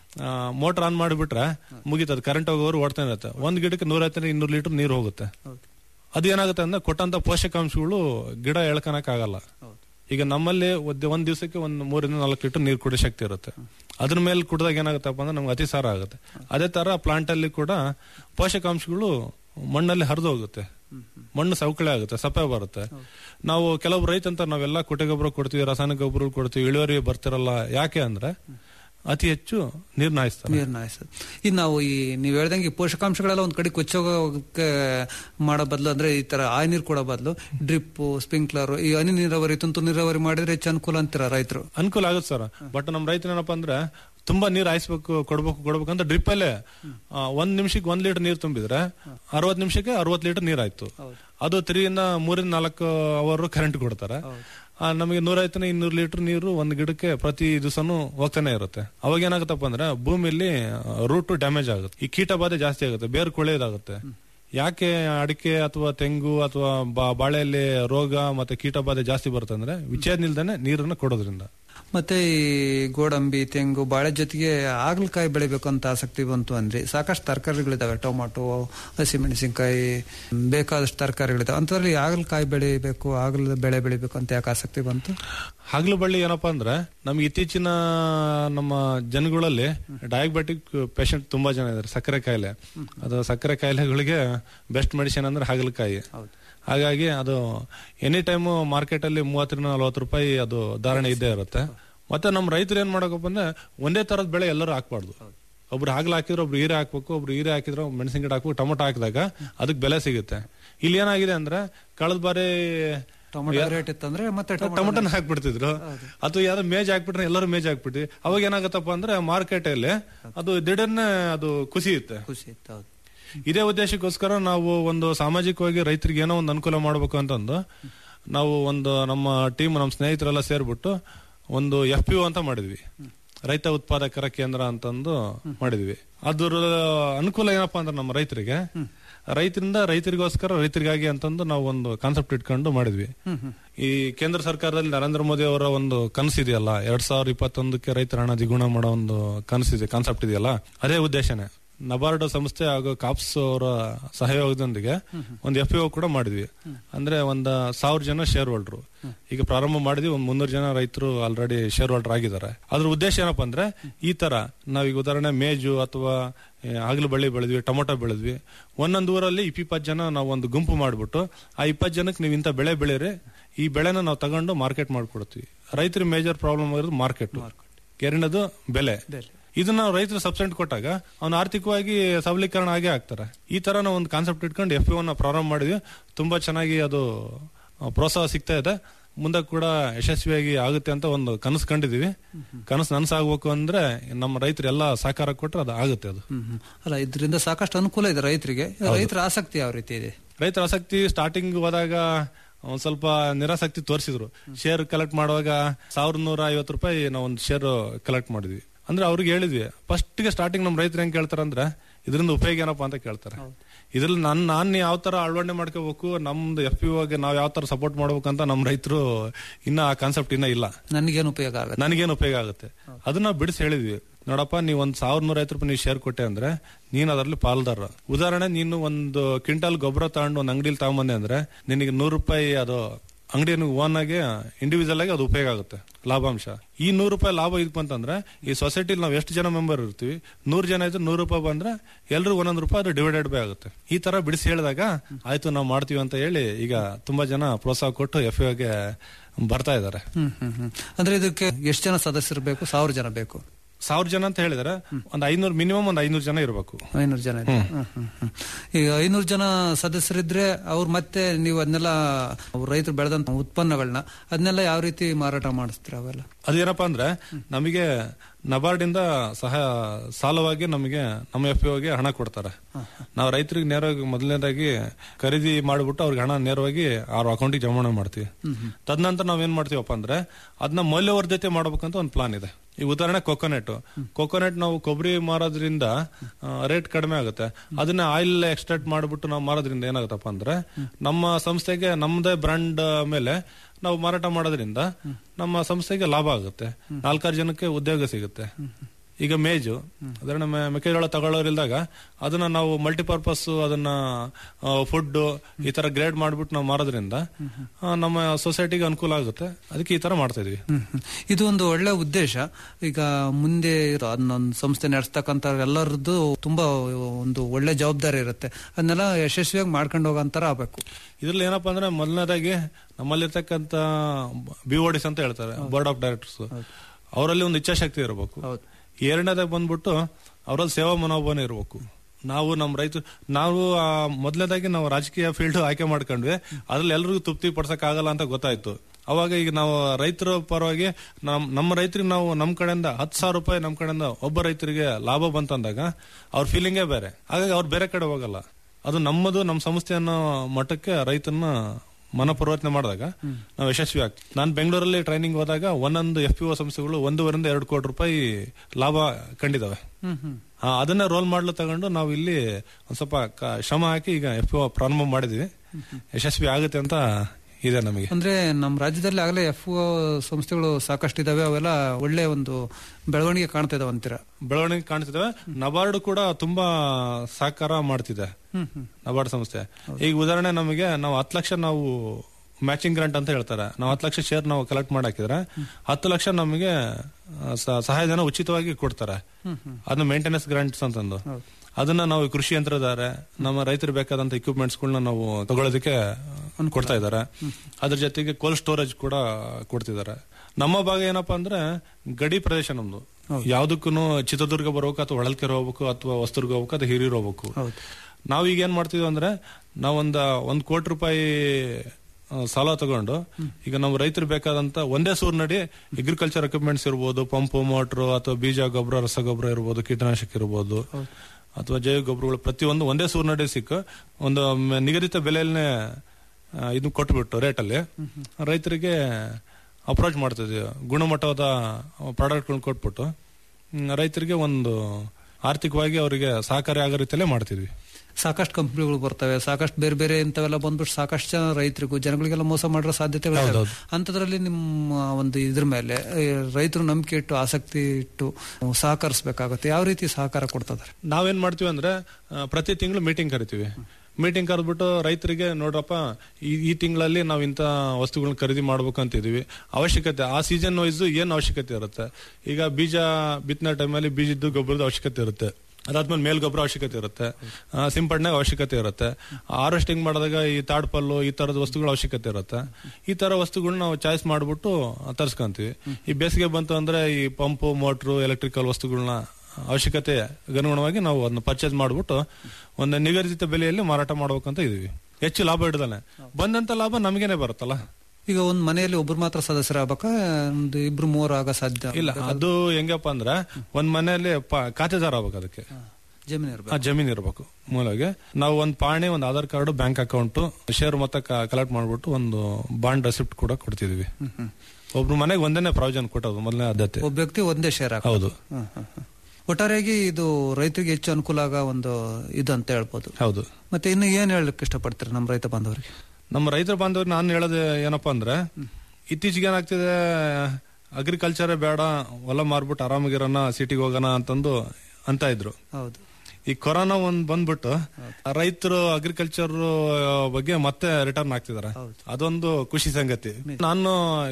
ಮೋಟರ್ ಆನ್ ಮಾಡಿಬಿಟ್ರೆ ಮುಗೀತದ ಕರೆಂಟ್ ಹೋಗೋರು ಓಡ್ತಾನೆ ಇರುತ್ತೆ ಒಂದ್ ಗಿಡಕ್ಕೆ ನೂರೈವತ್ತರಿಂದ ಇನ್ನೂರು ಲೀಟರ್ ನೀರು ಹೋಗುತ್ತೆ ಅದು ಏನಾಗುತ್ತೆ ಅಂದ್ರೆ ಕೊಟ್ಟಂತ ಪೋಷಕಾಂಶಗಳು ಗಿಡ ಎಳ್ಕೊಳಕ್ ಆಗಲ್ಲ ಈಗ ನಮ್ಮಲ್ಲಿ ಒಂದ್ ಒಂದ್ ದಿವಸಕ್ಕೆ ಒಂದ್ ಮೂರಿಂದ ನಾಲ್ಕು ಲೀಟರ್ ನೀರು ಕುಡಿಯೋ ಶಕ್ತಿ ಇರುತ್ತೆ ಅದ್ರ ಮೇಲೆ ಕುಡಿದಾಗ ಏನಾಗುತ್ತಪ್ಪ ಅಂದ್ರೆ ನಮ್ಗೆ ಅತಿ ಸಾರ ಆಗುತ್ತೆ ಅದೇ ತರ ಪ್ಲಾಂಟ್ ಅಲ್ಲಿ ಕೂಡ ಪೋಷಕಾಂಶಗಳು ಮಣ್ಣಲ್ಲಿ ಹರಿದು ಹೋಗುತ್ತೆ ಮಣ್ಣು ಸವಕಳಿ ಆಗುತ್ತೆ ಸಪ್ಪೆ ಬರುತ್ತೆ ನಾವು ಕೆಲವು ರೈತ ಅಂತ ನಾವೆಲ್ಲ ಕೊಟ್ಟೆ ಗೊಬ್ಬರ ಕೊಡ್ತೀವಿ ರಾಸಾಯನಿಕ ಗೊಬ್ಬರ ಕೊಡ್ತೀವಿ ಇಳುವರಿ ಬರ್ತಿರಲ್ಲ ಯಾಕೆ ಅಂದ್ರೆ ಅತಿ ಹೆಚ್ಚು ನೀರ್ನ ಹಾಯಿಸ್ತಾರೆ ನೀರ್ನ ಹಾಯಿಸೋದು ಇನ್ನು ನಾವು ಈ ನೀವು ಹೇಳ್ದಂಗೆ ಈ ಪೋಷಕಾಂಶಗಳೆಲ್ಲ ಒಂದ್ ಕಡೆ ಕೊಚ್ಚೋಗಕ್ಕೆ ಮಾಡೋ ಬದಲು ಅಂದ್ರೆ ಈ ತರ ಆ ನೀರು ಕೊಡೋ ಬದಲು ಡ್ರಿಪ್ ಸ್ಪ್ರಿಂಕ್ಲರ್ ಈ ಹನಿ ನೀರಾವರಿ ತುಂತುರು ನೀರಾವರಿ ಮಾಡಿದ್ರೆ ಹೆಚ್ಚು ಅನುಕೂಲ ಅಂತೀರ ರೈತರು ಅನುಕೂಲ ಆಗುತ್ತೆ ಸರ್ ಬಟ್ ನಮ್ಮ ರೈತರು ಏನಪ್ಪಾ ಅಂದ್ರೆ ತುಂಬಾ ನೀರ್ ಹಾಯಿಸ್ಬೇಕು ಕೊಡ್ಬೇಕು ಕೊಡ್ಬೇಕು ಅಂತ ಡ್ರಿಪ್ ಅಲ್ಲೇ ಆ, ಒಂದ್ ನಿಮಿಷಕ್ಕೆ ಒಂದ್ ಲೀಟರ್ ನೀರ್ ತುಂಬಿದ್ರೆ ಅರವತ್ ನಿಮಿಷಕ್ಕೆ ಅರವತ್ ಲೀಟರ್ ನೀರ್ ಆಯ್ತು ಅದು ತ್ರೀಯಿಂದ ಮೂರಿಂದ ನಾಲ್ಕು ಅವರ್ ಕರೆಂಟ್ ಕೊಡ್ತಾರೆ ಆ, ನಮಗೆ ನೂರೈವತ್ತನೇ ಇನ್ನೂರು ಲೀಟರ್ ನೀರು ಒಂದ್ ಗಿಡಕ್ಕೆ ಪ್ರತಿ ದಿವಸನೂ ಹೋಗ್ತಾನೆ ಇರುತ್ತೆ ಅವಾಗ ಏನಾಗುತ್ತಪ್ಪ ಅಂದ್ರೆ ಭೂಮಿಯಲ್ಲಿ ರೂಟ್ ಡ್ಯಾಮೇಜ್ ಆಗುತ್ತೆ ಈ ಕೀಟ ಬಾಧೆ ಜಾಸ್ತಿ ಆಗುತ್ತೆ ಬೇರು ಕೊಳೆಯದಾಗುತ್ತೆ ಯಾಕೆ ಅಡಿಕೆ ಅಥವಾ ತೆಂಗು ಅಥವಾ ಬಾ- ಬಾಳೆಯಲ್ಲಿ ರೋಗ ಮತ್ತೆ ಕೀಟ ಬಾಧೆ ಜಾಸ್ತಿ ಬರುತ್ತೆ ಅಂದ್ರೆ ವಿಚ್ಛೇದನ ಇಲ್ದೇನೆ ನೀರನ್ನು ಕೊಡೋದ್ರಿಂದ ಮತ್ತೆ ಈ ಗೋಡಂಬಿ ತೆಂಗು ಬಾಳೆ ಜೊತೆಗೆ ಹಾಗಲಕಾಯಿ ಬೆಳಿಬೇಕು ಅಂತ ಆಸಕ್ತಿ ಬಂತು ಅಂದ್ರೆ ಸಾಕಷ್ಟು ತರಕಾರಿಗಳಿದಾವೆ ಟೊಮಾಟೊ ಹಸಿಮೆಣಸಿನಕಾಯಿ ಬೇಕಾದಷ್ಟು ತರಕಾರಿಗಳಿದಾವೆ ಅಂತದ್ರಲ್ಲಿ ಹಾಗಲಕಾಯಿ ಬೆಳಿಬೇಕು ಹಾಗಲ ಬೆಳೆ ಬೆಳಿಬೇಕು ಅಂತ ಯಾಕೆ ಆಸಕ್ತಿ ಬಂತು ಹಗಲು ಬಳ್ಳಿ ಏನಪ್ಪಾ ಅಂದ್ರೆ ನಮ್ಗೆ ಇತ್ತೀಚಿನ ನಮ್ಮ ಜನಗಳಲ್ಲಿ ಡಯಾಬಿಟಿಕ್ ಪೇಷಂಟ್ ತುಂಬಾ ಜನ ಇದ್ದಾರೆ ಸಕ್ಕರೆ ಕಾಯಿಲೆ ಅದು ಸಕ್ಕರೆ ಕಾಯಿಲೆಗಳಿಗೆ ಬೆಸ್ಟ್ ಮೆಡಿಸಿನ್ ಅಂದ್ರೆ ಹಾಗಲಕಾಯಿ ಹಾಗಾಗಿ ಅದು ಎನಿ ಟೈಮ್ ಮಾರ್ಕೆಟ್ ಅಲ್ಲಿ ಮೂವತ್ತರಿಂದ ನಲವತ್ತು ರೂಪಾಯಿ ಅದು ಧಾರಣೆ ಇದ್ದೇ ಇರುತ್ತೆ ಮತ್ತೆ ನಮ್ಮ ರೈತರು ಏನ್ ಮಾಡಕಪ್ಪ ಅಂದ್ರೆ ಒಂದೇ ತರದ ಬೆಳೆ ಎಲ್ಲರೂ ಹಾಕ್ಬಾರ್ದು ಒಬ್ರು ಹಾಗಲ ಹಾಕಿದ್ರೆ ಒಬ್ರು ಹೀರೆ ಹಾಕ್ಬೇಕು ಒಬ್ರು ಹೀರೆ ಹಾಕಿದ್ರೆ ಮೆಣಸಿನ ಗಿಡ ಹಾಕ್ಬೇಕು ಟೊಮೊಟೊ ಹಾಕಿದಾಗ ಅದಕ್ಕೆ ಬೆಲೆ ಸಿಗುತ್ತೆ ಇಲ್ಲಿ ಏನಾಗಿದೆ ಅಂದ್ರೆ ಕಳೆದ ಬಾರಿ ಟೊಮೊಟೊ ರೇಟ್ ಇತ್ತಂದ್ರೆ ಮತ್ತೆ ಟೊಮೊಟೊನ ಹಾಕ್ಬಿಡ್ತಿದ್ರು ಅಥವಾ ಯಾವ್ದೋ ಮೇಜ್ ಹಾಕ್ಬಿಟ್ರೆ ಎಲ್ಲರೂ ಮೇಜ್ ಹಾಕ್ಬಿಟ್ವಿ ಅವಾಗ ಏನಾಗತ್ತಪ್ಪ ಅಂದ್ರೆ ಮಾರ್ಕೆಟ್ ಅಲ್ಲಿ ಅದು ದಿಢೀರ್ನೆ ಅದು ಕುಸಿಯುತ್ತೆ ಖುಷಿ ಇತ್ತು ಹೌದು ಇದೇ ಉದ್ದೇಶಕ್ಕೋಸ್ಕರ ನಾವು ಒಂದು ಸಾಮಾಜಿಕವಾಗಿ ರೈತರಿಗೆ ಏನೋ ಒಂದು ಅನುಕೂಲ ಮಾಡಬೇಕು ಅಂತಂದು ನಾವು ಒಂದು ನಮ್ಮ ಟೀಮ್ ನಮ್ಮ ಸ್ನೇಹಿತರೆಲ್ಲ ಸೇರ್ಬಿಟ್ಟು ಒಂದು ಎಫ್ ಪಿ ಅಂತ ಮಾಡಿದ್ವಿ ರೈತ ಉತ್ಪಾದಕರ ಕೇಂದ್ರ ಅಂತಂದು ಮಾಡಿದ್ವಿ ಅದ್ರ ಅನುಕೂಲ ಏನಪ್ಪಾ ಅಂದ್ರೆ ನಮ್ಮ ರೈತರಿಗೆ ರೈತರಿಂದ ರೈತರಿಗೋಸ್ಕರ ರೈತರಿಗಾಗಿ ಅಂತಂದು ನಾವು ಒಂದು ಕಾನ್ಸೆಪ್ಟ್ ಇಟ್ಕೊಂಡು ಮಾಡಿದ್ವಿ ಈ ಕೇಂದ್ರ ಸರ್ಕಾರದಲ್ಲಿ ನರೇಂದ್ರ ಮೋದಿ ಅವರ ಒಂದು ಕನಸಿದೆಯಲ್ಲ ಎರಡ್ ಸಾವಿರದ ಇಪ್ಪತ್ತೊಂದಕ್ಕೆ ರೈತರ ಹಣ ದ್ವಿಗುಣ ಮಾಡೋ ಒಂದು ಕನಸಿದೆ ಕಾನ್ಸೆಪ್ಟ್ ಇದೆಯಲ್ಲ ಅದೇ ಉದ್ದೇಶನೇ ನಬಾರ್ಡ್ ಸಂಸ್ಥೆ ಹಾಗೂ ಕಾಪ್ಸ್ ಅವರ ಸಹಯೋಗದೊಂದಿಗೆ ಒಂದು ಎಫ್ ಕೂಡ ಮಾಡಿದ್ವಿ ಅಂದ್ರೆ ಒಂದ್ ಸಾವಿರ ಜನ ಶೇರ್ ಹೋಲ್ಡರ್ ಈಗ ಪ್ರಾರಂಭ ಮಾಡಿದ್ವಿ ಒಂದ್ ಮುನ್ನೂರು ಜನ ರೈತರು ಆಲ್ರೆಡಿ ಶೇರ್ ಹೋಲ್ಡರ್ ಆಗಿದ್ದಾರೆ ಅದ್ರ ಉದ್ದೇಶ ಏನಪ್ಪಾ ಅಂದ್ರೆ ಈ ತರ ನಾವೀಗ ಉದಾಹರಣೆ ಮೇಜು ಅಥವಾ ಏ, ಹಾಗಲು ಬಳ್ಳಿ ಬೆಳೆದ್ವಿ ಟೊಮೊಟೊ ಬೆಳೆದ್ವಿ ಒಂದೊಂದು ಊರಲ್ಲಿ ಇಪ್ಪಿಪ್ಪತ್ತು ಜನ ನಾವು ಒಂದು ಗುಂಪು ಮಾಡ್ಬಿಟ್ಟು ಆ ಇಪ್ಪತ್ತು ಜನಕ್ಕೆ ನೀವು ಇಂಥ ಬೆಳೆ ಬೆಳೀರಿ ಈ ಬೆಳೆನ ನಾವು ತಗೊಂಡು ಮಾರ್ಕೆಟ್ ಮಾಡ್ಕೊಡ್ತೀವಿ ರೈತರ ಮೇಜರ್ ಪ್ರಾಬ್ಲಮ್ ಆಗಿರೋದು ಮಾರ್ಕೆಟ್ ಎರಡನೇದು ಬೆಲೆ ಇದನ್ನ ನಾವು ರೈತರು ಸಬ್ಸಿಡಿ ಕೊಟ್ಟಾಗ ಅವ್ನು ಆರ್ಥಿಕವಾಗಿ ಸಬಲೀಕರಣ ಆಗೇ ಆಗ್ತಾರೆ ಈ ತರ ನಾವು ಒಂದು ಕಾನ್ಸೆಪ್ಟ್ ಇಟ್ಕೊಂಡು ಎಫ್ ನ ಪ್ರಾರಂಭ ಮಾಡಿದ್ವಿ ತುಂಬಾ ಚೆನ್ನಾಗಿ ಅದು ಆ, ಪ್ರೋತ್ಸಾಹ ಸಿಗ್ತಾ ಇದೆ ಮುಂದೆ ಕೂಡ ಯಶಸ್ವಿಯಾಗಿ ಆಗುತ್ತೆ ಅಂತ ಒಂದು ಕನಸು ಕಂಡಿದೀವಿ ಕನಸು ನನ್ಸಾಗ್ಬೇಕು ಅಂದ್ರೆ ನಮ್ಮ ರೈತರು ಎಲ್ಲ ಸಹಕಾರ ಕೊಟ್ರೆ ಅದು ಆಗುತ್ತೆ ಅದು ಹ್ಮ್, ಹ್ಮ್. ಅಲ್ಲ ಇದರಿಂದ ಸಾಕಷ್ಟು ಅನುಕೂಲ ಇದೆ ರೈತರಿಗೆ ರೈತರ ಆಸಕ್ತಿ ಯಾವ ರೀತಿ ಇದೆ ರೈತರ ಆಸಕ್ತಿ ಸ್ಟಾರ್ಟಿಂಗ್ ಹೋದಾಗ ಒಂದ್ ಸ್ವಲ್ಪ ನಿರಾಸಕ್ತಿ ತೋರಿಸಿದ್ರು ಶೇರ್ ಕಲೆಕ್ಟ್ ಮಾಡುವಾಗ ಸಾವಿರದ ನೂರ ಐವತ್ತು ರೂಪಾಯಿ ನಾವು ಒಂದು ಶೇರ್ ಕಲೆಕ್ಟ್ ಮಾಡಿದ್ವಿ ಅಂದ್ರೆ ಅವ್ರಿಗೆ ಹೇಳಿದ್ವಿ ಫಸ್ಟ್ ಗೆ ಸ್ಟಾರ್ಟಿಂಗ್ ನಮ್ಮ ರೈತರು ಹೆಂಗ್ ಕೇಳ್ತಾರ ಅಂದ್ರೆ ಇದರಿಂದ ಉಪಯೋಗ ಏನಪ್ಪಾ ಅಂತ ಕೇಳ್ತಾರೆ ಇದ್ರಲ್ಲಿ ನನ್ ನಾನು ಯಾವ ತರ ಅಳವಡಿಕೆ ಮಾಡ್ಕೋಬೇಕು ನಮ್ದು ಎಫ್ ಪಿ ಓಗೆ ನಾವ್ ಯಾವ ತರ ಸಪೋರ್ಟ್ ಮಾಡ್ಬೇಕು ಅಂತ ನಮ್ಮ ರೈತರು ಇನ್ನ ಆ ಕಾನ್ಸೆಪ್ಟ್ ಇನ್ನ ಇಲ್ಲ ನನಗೇನು ಉಪಯೋಗ ಆಗುತ್ತೆ ನನಗೇನು ಉಪಯೋಗ ಆಗುತ್ತೆ ಅದನ್ನ ಬಿಡಿಸಿ ಹೇಳಿದ್ವಿ ನೋಡಪ್ಪ ನೀವು ಒಂದ್ ಸಾವಿರದ ನೂರ ಐವತ್ತು ರೂಪಾಯಿ ನೀವು ಶೇರ್ ಕೊಟ್ಟೆ ಅಂದ್ರೆ ನೀನ್ ಅದರಲ್ಲಿ ಪಾಲ್ದಾರ ಉದಾಹರಣೆ ನೀನು ಒಂದು ಕ್ವಿಂಟಲ್ ಗೊಬ್ಬರ ತಗೊಂಡು ಒಂದು ಅಂಗಡಿಲಿ ತಗೊಂಬಂದೆ ಅಂದ್ರೆ ನಿನಗೆ ನೂರು ರೂಪಾಯಿ ಅದು ಅಂಗಡಿ ಓನ್ ಆಗಿ ಇಂಡಿವಿಜುವಲ್ ಆಗಿ ಅದು ಉಪಯೋಗ ಆಗುತ್ತೆ ಲಾಭಾಂಶ ಈ ನೂರು ರೂಪಾಯಿ ಲಾಭ ಇದಕ್ಕೆ ಬಂತಂದ್ರೆ ಈ ಸೊಸೈಟಿಲಿ ನಾವು ಎಷ್ಟು ಜನ ಮೆಂಬರ್ ಇರ್ತೀವಿ ನೂರು ಜನ ಇದ್ರೆ ನೂರು ರೂಪಾಯಿ ಬಂದ್ರೆ ಎಲ್ರಿಗೂ ಒಂದೊಂದು ರೂಪಾಯಿ ಅದು ಡಿವೈಡೆಡ್ ಬೈ ಆಗುತ್ತೆ ಈ ತರ ಬಿಡಿಸಿ ಹೇಳಿದಾಗ ಆಯ್ತು ನಾವು ಮಾಡ್ತೀವಿ ಅಂತ ಹೇಳಿ ಈಗ ತುಂಬಾ ಜನ ಪ್ರೋತ್ಸಾಹ ಕೊಟ್ಟು ಎಫ್ ಗೆ ಬರ್ತಾ ಇದ್ದಾರೆ ಹ್ಮ್ ಹ್ಮ್ ಹ್ಮ್ ಅಂದ್ರೆ ಇದಕ್ಕೆ ಎಷ್ಟು ಜನ ಸದಸ್ಯರು ಬೇಕು ಸಾವಿರ ಜನ ಬೇಕು ಸಾವಿರ ಜನ ಅಂತ ಹೇಳಿದ್ರೆ ಒಂದ್ ಐನೂರು ಮಿನಿಮಮ್ ಒಂದ್ ಐನೂರು ಜನ ಇರಬೇಕು ಐನೂರು ಜನ ಇದೆ. ಹ್ಮ್, ಹ್ಮ್, ಹ್ಮ್. ಈಗ ಐನೂರು ಜನ ಸದಸ್ಯರಿದ್ರೆ ಅವ್ರು ಮತ್ತೆ ನೀವು ಅದನ್ನೆಲ್ಲ ಅವ್ರು ರೈತರು ಬೆಳೆದಂತ ಉತ್ಪನ್ನಗಳನ್ನ ಅದನ್ನೆಲ್ಲ ಯಾವ ರೀತಿ ಮಾರಾಟ ಮಾಡಿಸ್ತೀರ ಅವೆಲ್ಲ ಅದೇನಪ್ಪಾ ಅಂದ್ರೆ ನಮಗೆ ನಬಾರ್ಡ್ ಇಂದ ಸಹ ಸಾಲವಾಗಿ ನಮಗೆ ನಮ್ಮ ಎಫ್ ಗೆ ಹಣ ಕೊಡ್ತಾರೆ ನಾವು ರೈತರಿಗೆ ನೇರವಾಗಿ ಮೊದಲನೇದಾಗಿ ಖರೀದಿ ಮಾಡಿಬಿಟ್ಟು ಅವ್ರಿಗೆ ಹಣ ನೇರವಾಗಿ ಅವ್ರ ಅಕೌಂಟಿಗೆ ಜಮಾವಣೆ ಮಾಡ್ತೀವಿ ತದನಂತರ ನಾವೇನ್ ಮಾಡ್ತೀವಪ್ಪ ಅಂದ್ರೆ ಅದನ್ನ ಮೌಲ್ಯವರ್ಧತೆ ಮಾಡ್ಬೇಕಂತ ಒಂದು ಪ್ಲಾನ್ ಇದೆ ಈ ಉದಾಹರಣೆ ಕೊಕೊನೆಟ್ ಕೊಕೊನೆಟ್ ನಾವು ಕೊಬ್ಬರಿ ಮಾರೋದ್ರಿಂದ ರೇಟ್ ಕಡಿಮೆ ಆಗುತ್ತೆ ಅದನ್ನ ಆಯಿಲ್ ಎಕ್ಸ್ಟ್ರಾಕ್ಟ್ ಮಾಡಿಬಿಟ್ಟು ನಾವು ಮಾರೋದ್ರಿಂದ ಏನಾಗುತ್ತಪ್ಪ ಅಂದ್ರೆ ನಮ್ಮ ಸಂಸ್ಥೆಗೆ ನಮ್ಮದೇ ಬ್ರ್ಯಾಂಡ್ ಮೇಲೆ ನಾವು ಮಾರಾಟ ಮಾಡೋದ್ರಿಂದ ನಮ್ಮ ಸಂಸ್ಥೆಗೆ ಲಾಭ ಆಗುತ್ತೆ ನಾಲ್ಕಾರು ಜನಕ್ಕೆ ಉದ್ಯೋಗ ಸಿಗುತ್ತೆ ಈಗ ಮೇಜು ಅದನ್ನ ಮೆ- ಮೆಕ್ಕೆಜೋಳ ತಗೊಳ್ಳೋರಿಲ್ದಾಗ ಅದನ್ನ ನಾವು ಮಲ್ಟಿಪರ್ಪಸ್ ಅದನ್ನ ಫುಡ್ ಈ ತರ ಗ್ರೇಡ್ ಮಾಡ್ಬಿಟ್ಟು ನಾವು ಮಾರೋದ್ರಿಂದ ಆ, ನಮ್ಮ ಸೊಸೈಟಿಗೆ ಅನುಕೂಲ ಆಗುತ್ತೆ ಅದಕ್ಕೆ ಈ ತರ ಮಾಡ್ತಾ ಇದೀವಿ ಹ್ಮ್, ಹ್ಮ್. ಇದು ಒಂದು ಒಳ್ಳೆ ಉದ್ದೇಶ ಈಗ ಮುಂದೆ ಇರೋ ಅದನ್ನೊಂದು ಸಂಸ್ಥೆ ನಡೆಸ್ತಕ್ಕಂಥ ಎಲ್ಲರದ್ದು ತುಂಬಾ ಒಂದು ಒಳ್ಳೆ ಜವಾಬ್ದಾರಿ ಇರುತ್ತೆ ಅದನ್ನೆಲ್ಲ ಯಶಸ್ವಿಯಾಗಿ ಮಾಡ್ಕೊಂಡು ಹೋಗೋಂತರ ಆಗ್ಬೇಕು ಇದ್ರಲ್ಲಿ ಏನಪ್ಪಾ ಅಂದ್ರೆ ಮೊದಲನೇದಾಗಿ ನಮ್ಮಲ್ಲಿರ್ತಕ್ಕಂತ ಬಿಒಡಿಸ್ ಅಂತ ಹೇಳ್ತಾರೆ ಬೋರ್ಡ್ ಆಫ್ ಡೈರೆಕ್ಟರ್ಸ್ ಅವರಲ್ಲಿ ಒಂದು ಇಚ್ಛಾಶಕ್ತಿ ಇರಬೇಕು ಎರಡನೇದಾಗಿ ಬಂದ್ಬಿಟ್ಟು ಅವರಲ್ಲಿ ಸೇವಾ ಮನೋಭಾವನೆ ಇರಬೇಕು ನಾವು ನಮ್ಮ ರೈತ ನಾವು ಆ, ಮೊದಲನೇದಾಗಿ ನಾವು ರಾಜಕೀಯ ಫೀಲ್ಡ್ ಆಯ್ಕೆ ಮಾಡ್ಕೊಂಡ್ವಿ ಅದ್ರಲ್ಲಿ ಎಲ್ರಿಗೂ ತೃಪ್ತಿ ಪಡ್ಸಕ್ ಆಗಲ್ಲ ಅಂತ ಗೊತ್ತಾಯ್ತು ಅವಾಗ ಈಗ ನಾವು ರೈತರ ಪರವಾಗಿ ನಮ್ ನಮ್ಮ ರೈತರಿಗೆ ನಾವು ನಮ್ಮ ಕಡೆಯಿಂದ ಹತ್ತು ಸಾವಿರ ರೂಪಾಯಿ ನಮ್ಮ ಕಡೆಯಿಂದ ಒಬ್ಬ ರೈತರಿಗೆ ಲಾಭ ಬಂತಂದಾಗ ಅವ್ರ ಫೀಲಿಂಗೇ ಬೇರೆ ಹಾಗಾಗಿ ಅವ್ರು ಬೇರೆ ಕಡೆ ಹೋಗಲ್ಲ ಅದು ನಮ್ಮದು ನಮ್ಮ ಸಂಸ್ಥೆ ಅನ್ನೋ ಮಟ್ಟಕ್ಕೆ ರೈತನ ಮನಪರಿವರ್ತನೆ ಮಾಡಿದಾಗ ನಾವು ಯಶಸ್ವಿ ಆಗ್ತೀವಿ ನಾನು ಬೆಂಗಳೂರಲ್ಲಿ ಟ್ರೈನಿಂಗ್ ಹೋದಾಗ ಒಂದೊಂದು ಎಫ್ ಪಿ ಒ ಸಂಸ್ಥೆಗಳು ಒಂದೂವರಿಂದ ಎರಡು ಕೋಟಿ ರೂಪಾಯಿ ಲಾಭ ಕಂಡಿದಾವೆ ಹ್ಮ್ ಹ್ಮ್ ಆ, ಅದನ್ನ ರೋಲ್ ಮಾಡಲು ತಗೊಂಡು ನಾವು ಇಲ್ಲಿ ಒಂದ್ ಸ್ವಲ್ಪ ಕ- ಶ್ರಮ ಹಾಕಿ ಈಗ ಎಫ್ ಪಿ ಒ ಪ್ರಾರಂಭ ಮಾಡಿದ್ವಿ ಯಶಸ್ವಿ ಆಗುತ್ತೆ ಅಂತ ಇದೆ ನಮಗೆ ಅಂದ್ರೆ ನಮ್ಮ ರಾಜ್ಯದಲ್ಲಿ ಆಗಲೇ ಎಫ್ ಸಂಸ್ಥೆಗಳು ಸಾಕಷ್ಟು ಇದಾವೆ ಅವೆಲ್ಲ ಒಳ್ಳೆ ಒಂದು ಬೆಳವಣಿಗೆ ಕಾಣ್ತಾ ಇದಾವೆ ಅಂತೀರ ಬೆಳವಣಿಗೆ ಕಾಣ್ತಿದ್ದಾವೆ ನಬಾರ್ಡ್ ಕೂಡ ತುಂಬಾ ಸಹಕಾರ ಮಾಡ್ತಿದೆ ಹ್ಮ್ ಹ್ಮ್ ನಬಾರ್ಡ್ ಸಂಸ್ಥೆ ಈಗ ಉದಾಹರಣೆ ನಮಗೆ ನಾವು ಹತ್ತು ಲಕ್ಷ ನಾವು ಮ್ಯಾಚಿಂಗ್ ಗ್ರಾಂಟ್ ಅಂತ ಹೇಳ್ತಾರೆ ನಾವು ಹತ್ತು ಲಕ್ಷ ಶೇರ್ ನಾವು ಕಲೆಕ್ಟ್ ಮಾಡಾಕಿದ್ರೆ ಹತ್ತು ಲಕ್ಷ ನಮಗೆ ಆ, ಸ- ಸಹಾಯಧನ ಉಚಿತವಾಗಿ ಕೊಡ್ತಾರೆ ಹ್ಮ್ ಹ್ಮ್ ಅದನ್ನ ಮೇಂಟೆನೆನ್ಸ್ ಗ್ರಾಂಟ್ಸ್ ಅಂತಂದು ಅದನ್ನ ನಾವು ಕೃಷಿ ಯಂತ್ರಧಾರೆ ನಮ್ಮ ರೈತರು ಬೇಕಾದಂತ equipments ಗಳನ್ನ ನಾವು ತಗೊಳ್ಳೋದಕ್ಕೆ ಕೊಡ್ತಾ ಇದ್ದಾರೆ ಅದ್ರ ಜೊತೆಗೆ ಕೋಲ್ಡ್ ಸ್ಟೋರೇಜ್ ಕೂಡ ಕೊಡ್ತಿದ್ದಾರೆ ನಮ್ಮ ಭಾಗ ಏನಪ್ಪಾ ಅಂದ್ರೆ ಗಡಿ ಪ್ರದೇಶ ನಮ್ದು ಯಾವ್ದಕ್ಕೂ ಚಿತ್ರದುರ್ಗ ಬರ್ಬೇಕು ಅಥವಾ ಹೊಳಲ್ಕೆರೆ ಹೋಗ್ಬೇಕು ಅಥವಾ ಹೊಸದುರ್ಗ ಹೋಗ್ಬೇಕು ಅಥವಾ ಹಿರಿಯೂರು ಹೋಗ್ಬೇಕು ನಾವೀಗ ಏನ್ ಮಾಡ್ತಿದ್ವಿ ಅಂದ್ರೆ ನಾವೊಂದ ಒಂದ್ ಕೋಟಿ ರೂಪಾಯಿ ಆ, ಸಾಲ ತಗೊಂಡು ಈಗ ನಮ್ಮ ರೈತರು ಬೇಕಾದಂತ ಒಂದೇ ಸೂರ್ನಡಿ ಅಗ್ರಿಕಲ್ಚರ್ ಎಕ್ವಿಪ್ಮೆಂಟ್ಸ್ ಇರ್ಬೋದು ಪಂಪು ಮೋಟ್ರು ಅಥವಾ ಬೀಜ ಗೊಬ್ಬರ ರಸಗೊಬ್ಬರ ಇರ್ಬೋದು ಕೀಟನಾಶಕ ಇರ್ಬೋದು ಅಥವಾ ಜೈವ ಗೊಬ್ಬರಗಳು ಪ್ರತಿಯೊಂದು ಒಂದೇ ಸೂರ್ನಡಿ ಸಿಕ್ಕ ಒಂದು ಮ- ನಿಗದಿತ ಬೆಲೆಯಲ್ಲೇ ಇದು ಕೊಟ್ಬಿಟ್ಟು ರೇಟಲ್ಲಿ ರೈತರಿಗೆ ಅಪ್ರೋಚ್ ಮಾಡ್ತಿದ್ವಿ ಗುಣಮಟ್ಟದ ಪ್ರಾಡಕ್ಟ್ಗಳನ್ನ ಕೊಟ್ಬಿಟ್ಟು ಹ್ಮ್, ರೈತರಿಗೆ ಒಂದು ಆರ್ಥಿಕವಾಗಿ ಅವರಿಗೆ ಸಹಕಾರಿ ಆಗೋ ರೀತಿಯಲ್ಲೇ ಮಾಡ್ತಿದ್ವಿ ಸಾಕಷ್ಟು ಕಂಪ್ನಿಗಳು ಬರ್ತವೆ ಸಾಕಷ್ಟು ಬೇರೆ ಬೇರೆ ಇಂಥವೆಲ್ಲ ಬಂದ್ಬಿಟ್ಟು ಸಾಕಷ್ಟು ಜನ ರೈತರಿಗೂ ಜನಗಳಿಗೆಲ್ಲ ಮೋಸ ಮಾಡಿರೋ ಸಾಧ್ಯತೆಗಳು ಅಂಥದ್ರಲ್ಲಿ ನಿಮ್ಮ ಒಂದು ಇದ್ರ ಮೇಲೆ ಈ ರೈತರು ನಂಬಿಕೆ ಇಟ್ಟು ಆಸಕ್ತಿ ಇಟ್ಟು ಸಹಕರಿಸಬೇಕಾಗುತ್ತೆ ಯಾವ ರೀತಿ ಸಹಕಾರ ಕೊಡ್ತದಾರೆ ನಾವೇನ್ ಮಾಡ್ತೀವಿ ಅಂದ್ರೆ ಆ, ಪ್ರತಿ ತಿಂಗಳು ಮೀಟಿಂಗ್ ಕರಿತೀವಿ ಮೀಟಿಂಗ್ ಕರೆದ್ಬಿಟ್ಟು ರೈತರಿಗೆ ನೋಡ್ರಪ್ಪ ಈ ಈ ತಿಂಗಳಲ್ಲಿ ನಾವು ಇಂಥ ವಸ್ತುಗಳನ್ನ ಖರೀದಿ ಮಾಡ್ಬೇಕು ಅಂತ ಇದೀವಿ ಅವಶ್ಯಕತೆ ಆ ಸೀಸನ್ ವೈಸ್ ಏನ್ ಅವಶ್ಯಕತೆ ಇರುತ್ತೆ ಈಗ ಬೀಜ ಬಿತ್ತನೆ ಟೈಮಲ್ಲಿ ಬೀಜದ್ದು ಗೊಬ್ಬರದ ಅವಶ್ಯಕತೆ ಇರುತ್ತೆ ಅದಾದ್ಮೇಲೆ ಮೇಲ್ ಗೊಬ್ಬರ ಅವಶ್ಯಕತೆ ಇರುತ್ತೆ ಆ, ಸಿಂಪಡಣೆ ಅವಶ್ಯಕತೆ ಇರುತ್ತೆ ಹಾರ್ವೆಸ್ಟಿಂಗ್ ಮಾಡಿದಾಗ ಈ ತಾಡ್ಪಲ್ಲು ಈ ತರದ ವಸ್ತುಗಳ ಅವಶ್ಯಕತೆ ಇರುತ್ತೆ ಈ ತರ ವಸ್ತುಗಳನ್ನ ನಾವು ಚಾಯ್ಸ್ ಮಾಡ್ಬಿಟ್ಟು ತರ್ಸ್ಕೊಂತೀವಿ ಈ ಬೇಸಿಗೆ ಬಂತು ಅಂದ್ರೆ ಈ ಪಂಪು ಮೋಟ್ರು ಎಲೆಕ್ಟ್ರಿಕಲ್ ವಸ್ತುಗಳನ್ನ ಅವಶ್ಯಕತೆ ಅನುಗುಣವಾಗಿ ನಾವು ಅದನ್ನ ಪರ್ಚೇಸ್ ಮಾಡ್ಬಿಟ್ಟು ಒಂದು ನಿಗದಿತ ಬೆಲೆಯಲ್ಲಿ ಮಾರಾಟ ಮಾಡ್ಬೇಕಂತ ಇದೀವಿ ಹೆಚ್ಚು ಲಾಭ ಹಿಡ್ದಲೆ ಬಂದಂತ ಲಾಭ ನಮಗೇನೆ ಬರುತ್ತಲ್ಲ ಈಗ ಒಂದ್ ಮನೆಯಲ್ಲಿ ಒಬ್ರು ಮಾತ್ರ ಸದಸ್ಯರಾಗಬೇಕಾ ಒಂದು ಇಬ್ರು ಮೂವರು ಆಗ ಸಾಧ್ಯ ಇಲ್ಲ ಅದು ಹೆಂಗಪ್ಪ ಅಂದ್ರೆ ಒಂದ್ ಮನೆಯಲ್ಲಿ ಪ- ಖಾತೆದಾರ ಆಗ್ಬೇಕು ಅದಕ್ಕೆ ಜಮೀನು ಇರ್ಬೇಕು ಆ, ಜಮೀನ್ ಇರಬೇಕು ಮೂಲವಾಗಿ ನಾವು ಒಂದು ಪಾಣಿ ಒಂದು Aadhaar card bank account share ಮೊತ್ತ ಕಲೆಕ್ಟ್ ಮಾಡ್ಬಿಟ್ಟು ಒಂದು ಬಾಂಡ್ ರೆಸಿಪ್ಟ್ ಕೂಡ ಕೊಡ್ತಿದೀವಿ ಒಬ್ರು ಮನೆಗೆ ಒಂದೇನೆ ಪ್ರಾವಿಜನ್ ಕೊಟ್ಟೋದು ಮೊದಲನೇ ಆದ್ಯತೆ ಒಬ್ಬ ವ್ಯಕ್ತಿ ಒಂದೇ ಶೇರ್ ಹೌದು ಒಟ್ಟಾರೆಯಾಗಿ ಇದು ರೈತರಿಗೆ ಹೆಚ್ಚು ಅನುಕೂಲ ಆಗ ಒಂದು ಇದು ಅಂತ ಹೇಳ್ಬೋದು ಹೌದು ಮತ್ತೆ ಇನ್ನು ಏನ್ ಹೇಳಕ್ ಇಷ್ಟಪಡ್ತೀರಿ ನಮ್ಮ ರೈತ ಬಾಂಧವರಿಗೆ ನಮ್ಮ ರೈತರ ಬಾಂಧವ್ರು ನಾನು ಹೇಳೋದು ಏನಪ್ಪಾ ಅಂದ್ರೆ ಇತ್ತೀಚೆಗೆ ಏನಾಗ್ತಿದೆ ಅಗ್ರಿಕಲ್ಚರ್ ಬೇಡ ಹೊಲ ಮಾರ್ಬಿಟ್ಟು ಆರಾಮಾಗಿರೋಣ ಸಿಟಿಗೆ ಹೋಗೋಣ ಅಂತಂದು ಅಂತ ಇದ್ರು ಹೌದು ಈ ಕೊರೋನಾ ಒಂದ್ ಬಂದ್ಬಿಟ್ಟು ರೈತರು ಅಗ್ರಿಕಲ್ಚರ್ ಬಗ್ಗೆ ಮತ್ತೆ ರಿಟರ್ನ್ ಆಗ್ತಿದಾರೆ ಅದೊಂದು ಖುಷಿ ಸಂಗತಿ ನಾನು